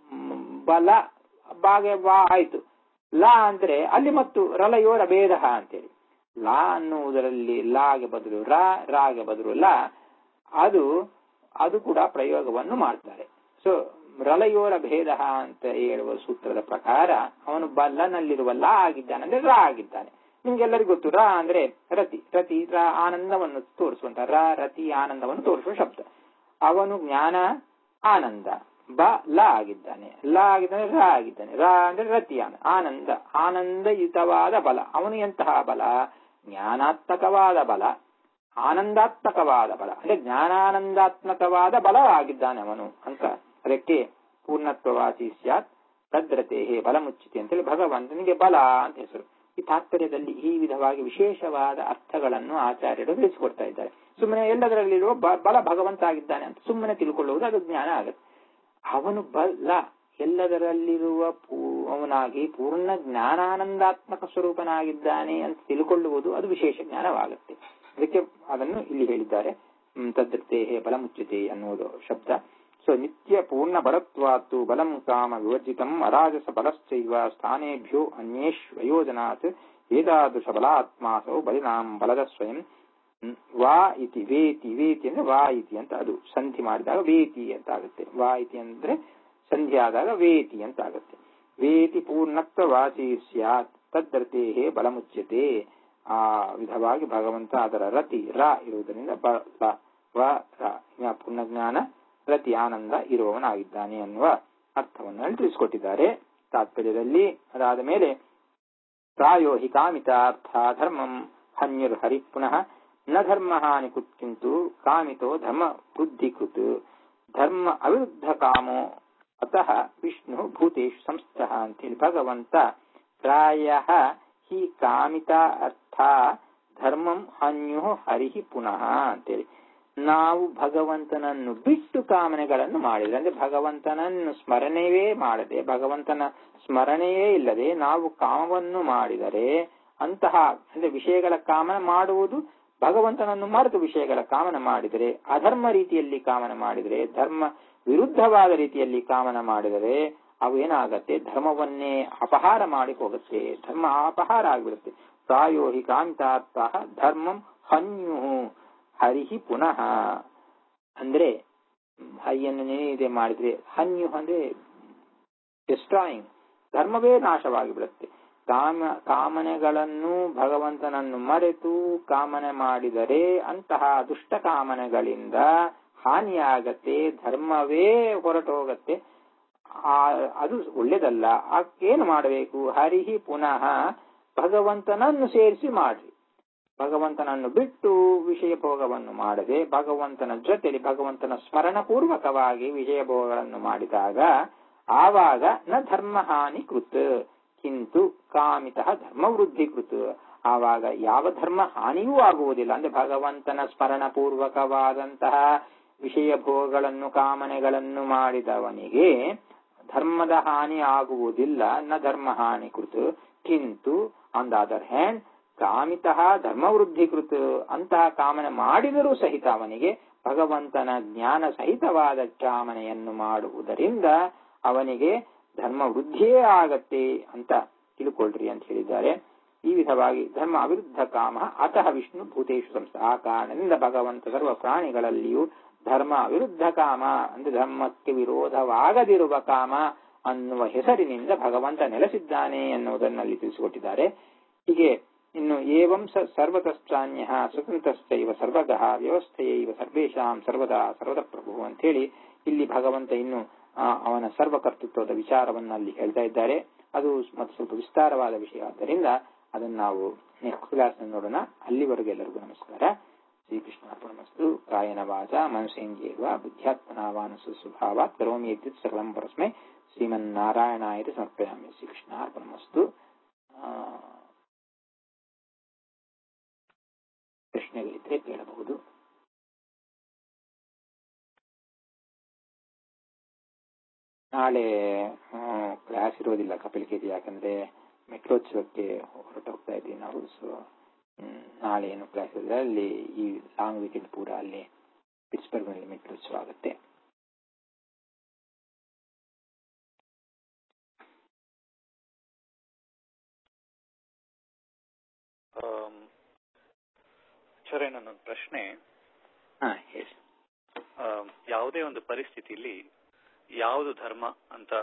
ಬಲ ಬಾಗೆ ವಾ ಆಯ್ತು ಲಾ ಅಂದ್ರೆ ಅಲ್ಲಿ ಮತ್ತು ರಲಯೋರ ಭೇದ ಅಂತೇಳಿ ಲಾ ಅನ್ನುವುದರಲ್ಲಿ ಲಾಗೆ ಬದಲು ರಾ ರಾಗೆ ಬದಲು ಲಾ ಅದು ಅದು ಕೂಡ ಪ್ರಯೋಗವನ್ನು ಮಾಡ್ತಾರೆ ಸೊ ರಲಯೋರ ಭೇದ ಅಂತ ಹೇಳುವ ಸೂತ್ರದ ಪ್ರಕಾರ ಅವನು ಬಲ್ಲನಲ್ಲಿರುವ ಲಾ ಆಗಿದ್ದಾನೆ ಅಂದ್ರೆ ರಾ ಆಗಿದ್ದಾನೆ ನಿಮ್ಗೆಲ್ಲರಿಗೂ ಗೊತ್ತು ರಾ ಅಂದ್ರೆ ರತಿ ರತಿ ರಾ ಆನಂದವನ್ನು ತೋರಿಸುವಂತ ರಾ ರತಿ ಆನಂದವನ್ನು ತೋರಿಸುವ ಶಬ್ದ ಅವನು ಜ್ಞಾನ ಆನಂದ ಬ ಲ ಆಗಿದ್ದಾನೆ ಲ ಆಗಿದ್ದಾನೆ ರ ಆಗಿದ್ದಾನೆ ರ ಅಂದ್ರೆ ರತಿ ಆನ- ಆನಂದ ಆನಂದಯುತವಾದ ಬಲ ಅವನು ಎಂತಹ ಬಲ ಜ್ಞಾನಾತ್ಮಕವಾದ ಬಲ ಆನಂದಾತ್ಮಕವಾದ ಬಲ ಅಂದ್ರೆ ಜ್ಞಾನಾನಂದಾತ್ಮಕವಾದ ಬಲ ಆಗಿದ್ದಾನೆ ಅವನು ಅಂತ ಅದಕ್ಕೆ ಪೂರ್ಣತ್ವವಾಸಿ ಸ್ಯಾತ್ ತದ್ರತೆ ಬಲ ಮುಚ್ಚಿತೆ ಅಂತೇಳಿ ಭಗವಂತನಿಗೆ ಬಲ ಅಂತ ಹೆಸರು ಈ ತಾತ್ಪರ್ಯದಲ್ಲಿ ಈ ವಿಧವಾಗಿ ವಿಶೇಷವಾದ ಅರ್ಥಗಳನ್ನು ಆಚಾರ್ಯರು ತಿಳಿಸಿಕೊಡ್ತಾ ಇದ್ದಾರೆ ಸುಮ್ಮನೆ ಎಲ್ಲದರಲ್ಲಿರುವ ಬ- ಬಲ ಭಗವಂತ ಆಗಿದ್ದಾನೆ ಅಂತ ಸುಮ್ಮನೆ ತಿಳ್ಕೊಳ್ಳುವುದು ಅದು ಜ್ಞಾನ ಆಗುತ್ತೆ ಅವನು ಬಲ ಎಲ್ಲದರಲ್ಲಿರುವ ಪೂ- ಅವನಾಗಿ ಪೂರ್ಣ ಜ್ಞಾನಾನಂದಾತ್ಮಕ ಸ್ವರೂಪನಾಗಿದ್ದಾನೆ ಅಂತ ತಿಳ್ಕೊಳ್ಳುವುದು ಅದು ವಿಶೇಷ ಜ್ಞಾನವಾಗುತ್ತೆ ಅದಕ್ಕೆ ಅದನ್ನು ಇಲ್ಲಿ ಹೇಳಿದ್ದಾರೆ ಹ್ಮ್, ತದ್ರತೆ ಬಲ ಮುಚ್ಚತೆ ಅನ್ನುವುದು ಶಬ್ದ ಸೊ ನಿತ್ಯ ಪೂರ್ಣ ಬಲತ್ವಾತ್ತು ಬಲಂ ಕಾಮ ವಿವರ್ಜಿತಂ ಅರಾಜಸ ಬಲಶ್ಚೈವ ಸ್ಥಾನೇಭ್ಯೋ ಅನ್ಯೇಷ್ವಯೋಜನಾತ್ ಏತಾದೃಶ ಬಲಾತ್ಮಾಸೌ ಬಲಿನಾಂ ಬಲದ ಸ್ವಯಂ ಹ್ಮ್, ವಾ ಇತಿ ವೇತಿ ವೇತಿ ಅಂದ್ರೆ ವಾ ಇತಿ ಅಂತ ಅದು ಸಂಧಿ ಮಾಡಿದಾಗ ವೇತಿ ಅಂತ ಆಗುತ್ತೆ ವಾ ಇತಿ ಅಂದ್ರೆ ಸಂಧಿ ಆದಾಗ ವೇತಿ ಅಂತ ಆಗುತ್ತೆ ವೇತಿ ಪೂರ್ಣತ್ವ ವಾಚಿ ಸ್ಯಾತ್ ತದ್ರತೆ ಬಲಮುಚ್ಯತೆ ಆ ವಿಧವಾಗಿ ಭಗವಂತ ಅದರ ರತಿ ರ ಇರುವುದರಿಂದ ಬಲ ವ ರ ಜ್ಞಾ- ಪೂರ್ಣಜ್ಞಾನ ರತಿ ಆನಂದ ಇರುವವನಾಗಿದ್ದಾನೆ ಅನ್ನುವ ಅರ್ಥವನ್ನು ಅಲ್ಲಿ ತಿಳಿಸಿಕೊಟ್ಟಿದ್ದಾರೆ ತಾತ್ಪರ್ಯದಲ್ಲಿ ಅದಾದ ಮೇಲೆ ಪ್ರಾಯೋ ಹಿ ಕಾಮಿತಾರ್ಥ ಧರ್ಮಂ ಹನ್ಯುರ್ ಹರಿ ಪುನಃ ನ ಧರ್ಮ ಹಾನಿ ಕುತ್ಕಿಂತು ಕಾಮಿತೋ ಧರ್ಮ ಬುದ್ಧಿಕೃತ್ ಧರ್ಮ ಅವಿರುದ್ಧ ಕಾಮೋ ಅತಃ ವಿಷ್ಣು ಭೂತೇಶು ಸಂಸ್ಥಃ ಅಂತೇಳಿ ಭಗವಂತ ಪ್ರಾಯ ಹಿ ಕಾಮಿತ ಅರ್ಥ ಧರ್ಮಂ ಹನ್ಯು ಹರಿಹಿ ಪುನಃ ಅಂತೇಳಿ ನಾವು ಭಗವಂತನನ್ನು ಬಿಟ್ಟು ಕಾಮನೆಗಳನ್ನು ಮಾಡಿದ್ರೆ ಅಂದ್ರೆ ಭಗವಂತನನ್ನು ಸ್ಮರಣೆಯೇ ಮಾಡದೆ ಭಗವಂತನ ಸ್ಮರಣೆಯೇ ಇಲ್ಲದೆ ನಾವು ಕಾಮವನ್ನು ಮಾಡಿದರೆ ಅಂತಹ ಅಂದ್ರೆ ವಿಷಯಗಳ ಕಾಮನ ಮಾಡುವುದು ಭಗವಂತನನ್ನು ಮರೆತು ವಿಷಯಗಳ ಕಾಮನ ಮಾಡಿದರೆ ಅಧರ್ಮ ರೀತಿಯಲ್ಲಿ ಕಾಮನ ಮಾಡಿದರೆ ಧರ್ಮ ವಿರುದ್ಧವಾದ ರೀತಿಯಲ್ಲಿ ಕಾಮನ ಮಾಡಿದರೆ ಅವು ಏನಾಗತ್ತೆ ಧರ್ಮವನ್ನೇ ಅಪಹಾರ ಮಾಡಿ ಹೋಗುತ್ತೆ ಧರ್ಮ ಅಪಹಾರ ಆಗಿಬಿಡುತ್ತೆ ಪ್ರಾಯೋ ಹಿ ಕಾಂತಾರ್ಥ ಧರ್ಮಂ ಹನ್ಯು ಹರಿಹಿ ಪುನಃ ಅಂದ್ರೆ ಹರಿಯನ್ನು ನಿದೆ ಮಾಡಿದ್ರೆ ಹನ್ಯು ಅಂದ್ರೆ ಡಿಸ್ಟ್ರಾಯಿಂಗ್ ಧರ್ಮವೇ ನಾಶವಾಗಿ ಬಿಡುತ್ತೆ ಕಾಮ ಕಾಮನೆಗಳನ್ನು ಭಗವಂತನನ್ನು ಮರೆತು ಕಾಮನೆ ಮಾಡಿದರೆ ಅಂತಹ ದುಷ್ಟ ಕಾಮನೆಗಳಿಂದ ಹಾನಿಯಾಗತ್ತೆ ಧರ್ಮವೇ ಹೊರಟು ಹೋಗತ್ತೆ ಆ ಅದು ಒಳ್ಳೇದಲ್ಲ ಏನು ಮಾಡಬೇಕು ಹರಿಹಿ ಪುನಃ ಭಗವಂತನನ್ನು ಸೇರಿಸಿ ಮಾಡ್ರಿ ಭಗವಂತನನ್ನು ಬಿಟ್ಟು ವಿಷಯ ಭೋಗವನ್ನು ಮಾಡದೆ ಭಗವಂತನ ಜೊತೆಲಿ ಭಗವಂತನ ಸ್ಮರಣ ಪೂರ್ವಕವಾಗಿ ವಿಷಯ ಭೋಗಗಳನ್ನು ಮಾಡಿದಾಗ ಆವಾಗ ನ ಧರ್ಮ ಹಾನಿ ಕೃತ್ ಕಿಂತು ಕಾಮಿತ ಧರ್ಮ ವೃದ್ಧಿ ಕೃತ್ ಆವಾಗ ಯಾವ ಧರ್ಮ ಹಾನಿಯೂ ಆಗುವುದಿಲ್ಲ ಅಂದ್ರೆ ಭಗವಂತನ ಸ್ಮರಣ ಪೂರ್ವಕವಾದಂತಹ ವಿಷಯ ಭೋಗಗಳನ್ನು ಕಾಮನೆಗಳನ್ನು ಮಾಡಿದವನಿಗೆ ಧರ್ಮದ ಹಾನಿ ಆಗುವುದಿಲ್ಲ ನ ಧರ್ಮ ಹಾನಿ ಕೃತ್ ಕಿಂತು ಆನ್ ದ ಅದರ್ ಹ್ಯಾಂಡ್ ಕಾಮಿತ ಧರ್ಮವೃದ್ಧಿ ಕೃತ ಅಂತಹ ಕಾಮನೆ ಮಾಡಿದರೂ ಸಹಿತ ಅವನಿಗೆ ಭಗವಂತನ ಜ್ಞಾನ ಸಹಿತವಾದ ಕಾಮನೆಯನ್ನು ಮಾಡುವುದರಿಂದ ಅವನಿಗೆ ಧರ್ಮ ವೃದ್ಧಿಯೇ ಆಗತ್ತೆ ಅಂತ ತಿಳ್ಕೊಳ್ರಿ ಅಂತ ಹೇಳಿದ್ದಾರೆ ಈ ವಿಧವಾಗಿ ಧರ್ಮ ಅವಿರುದ್ಧ ಕಾಮ ಅತಃ ವಿಷ್ಣು ಭೂತೇಶು ಸಂಸ್ಥೆ ಆ ಕಾರಣದಿಂದ ಭಗವಂತ ಸರ್ವ ಪ್ರಾಣಿಗಳಲ್ಲಿಯೂ ಧರ್ಮ ವಿರುದ್ಧ ಕಾಮ ಅಂದ್ರೆ ಧರ್ಮಕ್ಕೆ ವಿರೋಧವಾಗದಿರುವ ಕಾಮ ಅನ್ನುವ ಹೆಸರಿನಿಂದ ಭಗವಂತ ನೆಲೆಸಿದ್ದಾನೆ ಎನ್ನುವುದನ್ನಲ್ಲಿ ತಿಳಿಸಿಕೊಟ್ಟಿದ್ದಾರೆ ಹೀಗೆ ಇನ್ನು ಏವಂ ಸ ಸರ್ವತಶ್ಚಾನ್ಯ ಸ್ವತಂತ್ರಶ್ಚೈವ ಸರ್ವಗಃ ವ್ಯವಸ್ಥೆಯೈವ ಸರ್ವೇಶಾಂ ಸರ್ವದಾ ಸರ್ವದ ಪ್ರಭು ಅಂತೇಳಿ ಇಲ್ಲಿ ಭಗವಂತ ಇನ್ನು ಅವನ ಸರ್ವಕರ್ತೃತ್ವದ ವಿಚಾರವನ್ನು ಅಲ್ಲಿ ಹೇಳ್ತಾ ಇದ್ದಾರೆ ಅದು ಮತ್ತು ಸ್ವಲ್ಪ ವಿಸ್ತಾರವಾದ ವಿಷಯ ಆದ್ದರಿಂದ ಅದನ್ನು ನಾವು ನೆಕ್ಸ್ಟ್ ಕ್ಲಾಸ್ ನೋಡೋಣ ಅಲ್ಲಿವರೆಗೂ ಎಲ್ಲರಿಗೂ ನಮಸ್ಕಾರ ಶ್ರೀಕೃಷ್ಣಾರ್ಪಣಮಸ್ತು ಕಾಯನ ವಾಚ ಮನಸೇಂದ್ರಿಯವ ಬುದ್ಧ್ಯಾತ್ಮನಾವಾನಸು ಸ್ವಭಾವಾತ್ ಕರೋಮಿ ಯದ್ಯುತ್ ಸಕಲಂ ಪರಸ್ಮೈ ಶ್ರೀಮನ್ನಾರಾಯಣಾಯ ಸಮರ್ಪಯಾಮಿ ಶ್ರೀಕೃಷ್ಣಾರ್ಪಣಮಸ್ತು ಪ್ರಶ್ನೆಗಳಿದ್ರೆ ಕೇಳಬಹುದು ನಾಳೆ ಕ್ಲಾಸ್ ಇರೋದಿಲ್ಲ ಕಪಿಲಕೇರಿ ಯಾಕಂದ್ರೆ ಮೆಟ್ರೋತ್ಸವಕ್ಕೆ ಹೊರಟೋಗ್ತಾ ಇದ್ದೀವಿ ನಾವು ಸೊ ನಾಳೆ ಏನು ಕ್ಲಾಸ್ ಇದ್ರೆ ಅಲ್ಲಿ ಈ ಲಾಂಗ್ ವೀಕೆಂಡ್ ಪೂರ ಅಲ್ಲಿ ಪಿಟ್ಸ್ಬರ್ಗ್ ನಲ್ಲಿ ಮೆಟ್ರೋತ್ಸವ ಆಗುತ್ತೆ ಸರಿ ನನ್ನ ಪ್ರಶ್ನೆ ಹಾ ಹೇಳಿ ಯಾವುದೇ ಒಂದು ಪರಿಸ್ಥಿತಿಯಲ್ಲಿ ಯಾವುದು ಧರ್ಮ ಅಂತ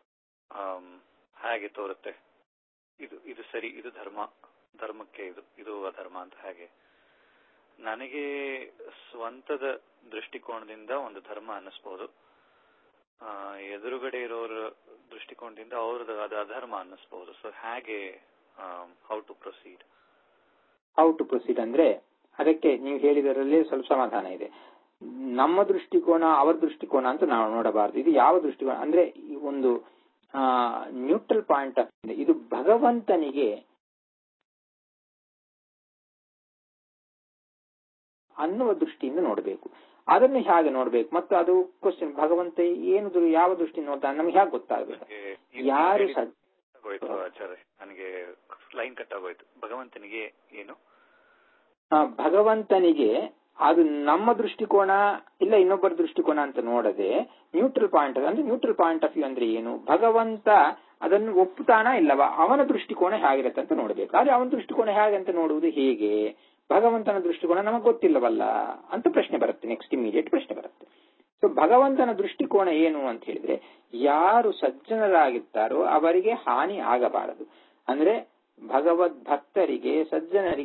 ಹೇಗೆ ತೋರುತ್ತೆ ಇದು ಇದು ಸರಿ ಇದು ಧರ್ಮ ಧರ್ಮಕ್ಕೆ ಇದು ಇದು ಅಧರ್ಮ ಅಂತ ಹೇಗೆ ನನಗೆ ಸ್ವಂತದ ದೃಷ್ಟಿಕೋನದಿಂದ ಒಂದು ಧರ್ಮ ಅನ್ನಿಸ್ಬೋದು ಎದುರುಗಡೆ ಇರೋರ ದೃಷ್ಟಿಕೋನದಿಂದ ಅವ್ರದ್ದು ಅದು ಅಧರ್ಮ ಅನ್ನಿಸ್ಬೋದು ಸೊ ಹೇಗೆ how to proceed how to proceed ಅಂದ್ರೆ ಅದಕ್ಕೆ ನೀವು ಹೇಳಿದರಲ್ಲಿ ಸ್ವಲ್ಪ ಸಮಾಧಾನ ಇದೆ ನಮ್ಮ ದೃಷ್ಟಿಕೋನ ಅವರ ದೃಷ್ಟಿಕೋನ ಅಂತ ನಾವು ನೋಡಬಾರದು ಇದು ಯಾವ ದೃಷ್ಟಿಕೋನ ಅಂದ್ರೆ ಈ ಒಂದು ನ್ಯೂಟ್ರಲ್ ಪಾಯಿಂಟ್ ಆಫ್ ಇದು ಭಗವಂತನಿಗೆ ಅನ್ನುವ ದೃಷ್ಟಿಯಿಂದ ನೋಡಬೇಕು ಅದನ್ನು ಹೇಗೆ ನೋಡ್ಬೇಕು ಮತ್ತು ಅದು ಕ್ವಶನ್ ಭಗವಂತ ಏನು ಯಾವ ದೃಷ್ಟಿ ನೋಡ್ತಾನೆ ನಮ್ಗೆ ಹೇಗೆ ಗೊತ್ತಾಗಬೇಕು ಯಾರು ಆಚಾರ್ಯ ನನಗೆ ಲೈನ್ ಕಟ್ ಆಗೋಯ್ತು ಭಗವಂತನಿಗೆ ಏನು ಭಗವಂತನಿಗೆ ಅದು ನಮ್ಮ ದೃಷ್ಟಿಕೋನ ಇಲ್ಲ ಇನ್ನೊಬ್ಬರ ದೃಷ್ಟಿಕೋನ ಅಂತ ನೋಡದೆ ನ್ಯೂಟ್ರಲ್ ಪಾಯಿಂಟ್ ಅಂದ್ರೆ ನ್ಯೂಟ್ರಲ್ ಪಾಯಿಂಟ್ ಆಫ್ ವ್ಯೂ ಅಂದ್ರೆ ಏನು ಭಗವಂತ ಅದನ್ನು ಒಪ್ಪುತ್ತಾನ ಇಲ್ಲವಾ ಅವನ ದೃಷ್ಟಿಕೋನ ಹೇಗಿರುತ್ತೆ ಅಂತ ನೋಡಬೇಕು ಆದ್ರೆ ಅವನ ದೃಷ್ಟಿಕೋನ ಹೇಗೆ ಅಂತ ನೋಡುವುದು ಹೇಗೆ ಭಗವಂತನ ದೃಷ್ಟಿಕೋನ ನಮಗೆ ಗೊತ್ತಿಲ್ಲವಲ್ಲ ಅಂತ ಪ್ರಶ್ನೆ ಬರುತ್ತೆ ನೆಕ್ಸ್ಟ್ ಇಮಿಡಿಯೇಟ್ ಪ್ರಶ್ನೆ ಬರುತ್ತೆ ಸೊ ಭಗವಂತನ ದೃಷ್ಟಿಕೋನ ಏನು ಅಂತ ಹೇಳಿದ್ರೆ ಯಾರು ಸಜ್ಜನರಾಗಿರ್ತಾರೋ ಅವರಿಗೆ ಹಾನಿ ಆಗಬಾರದು ಅಂದ್ರೆ ಭಗವದ್ ಭಕ್ತರಿಗೆ ಸಜ್ಜನರಿಗೆ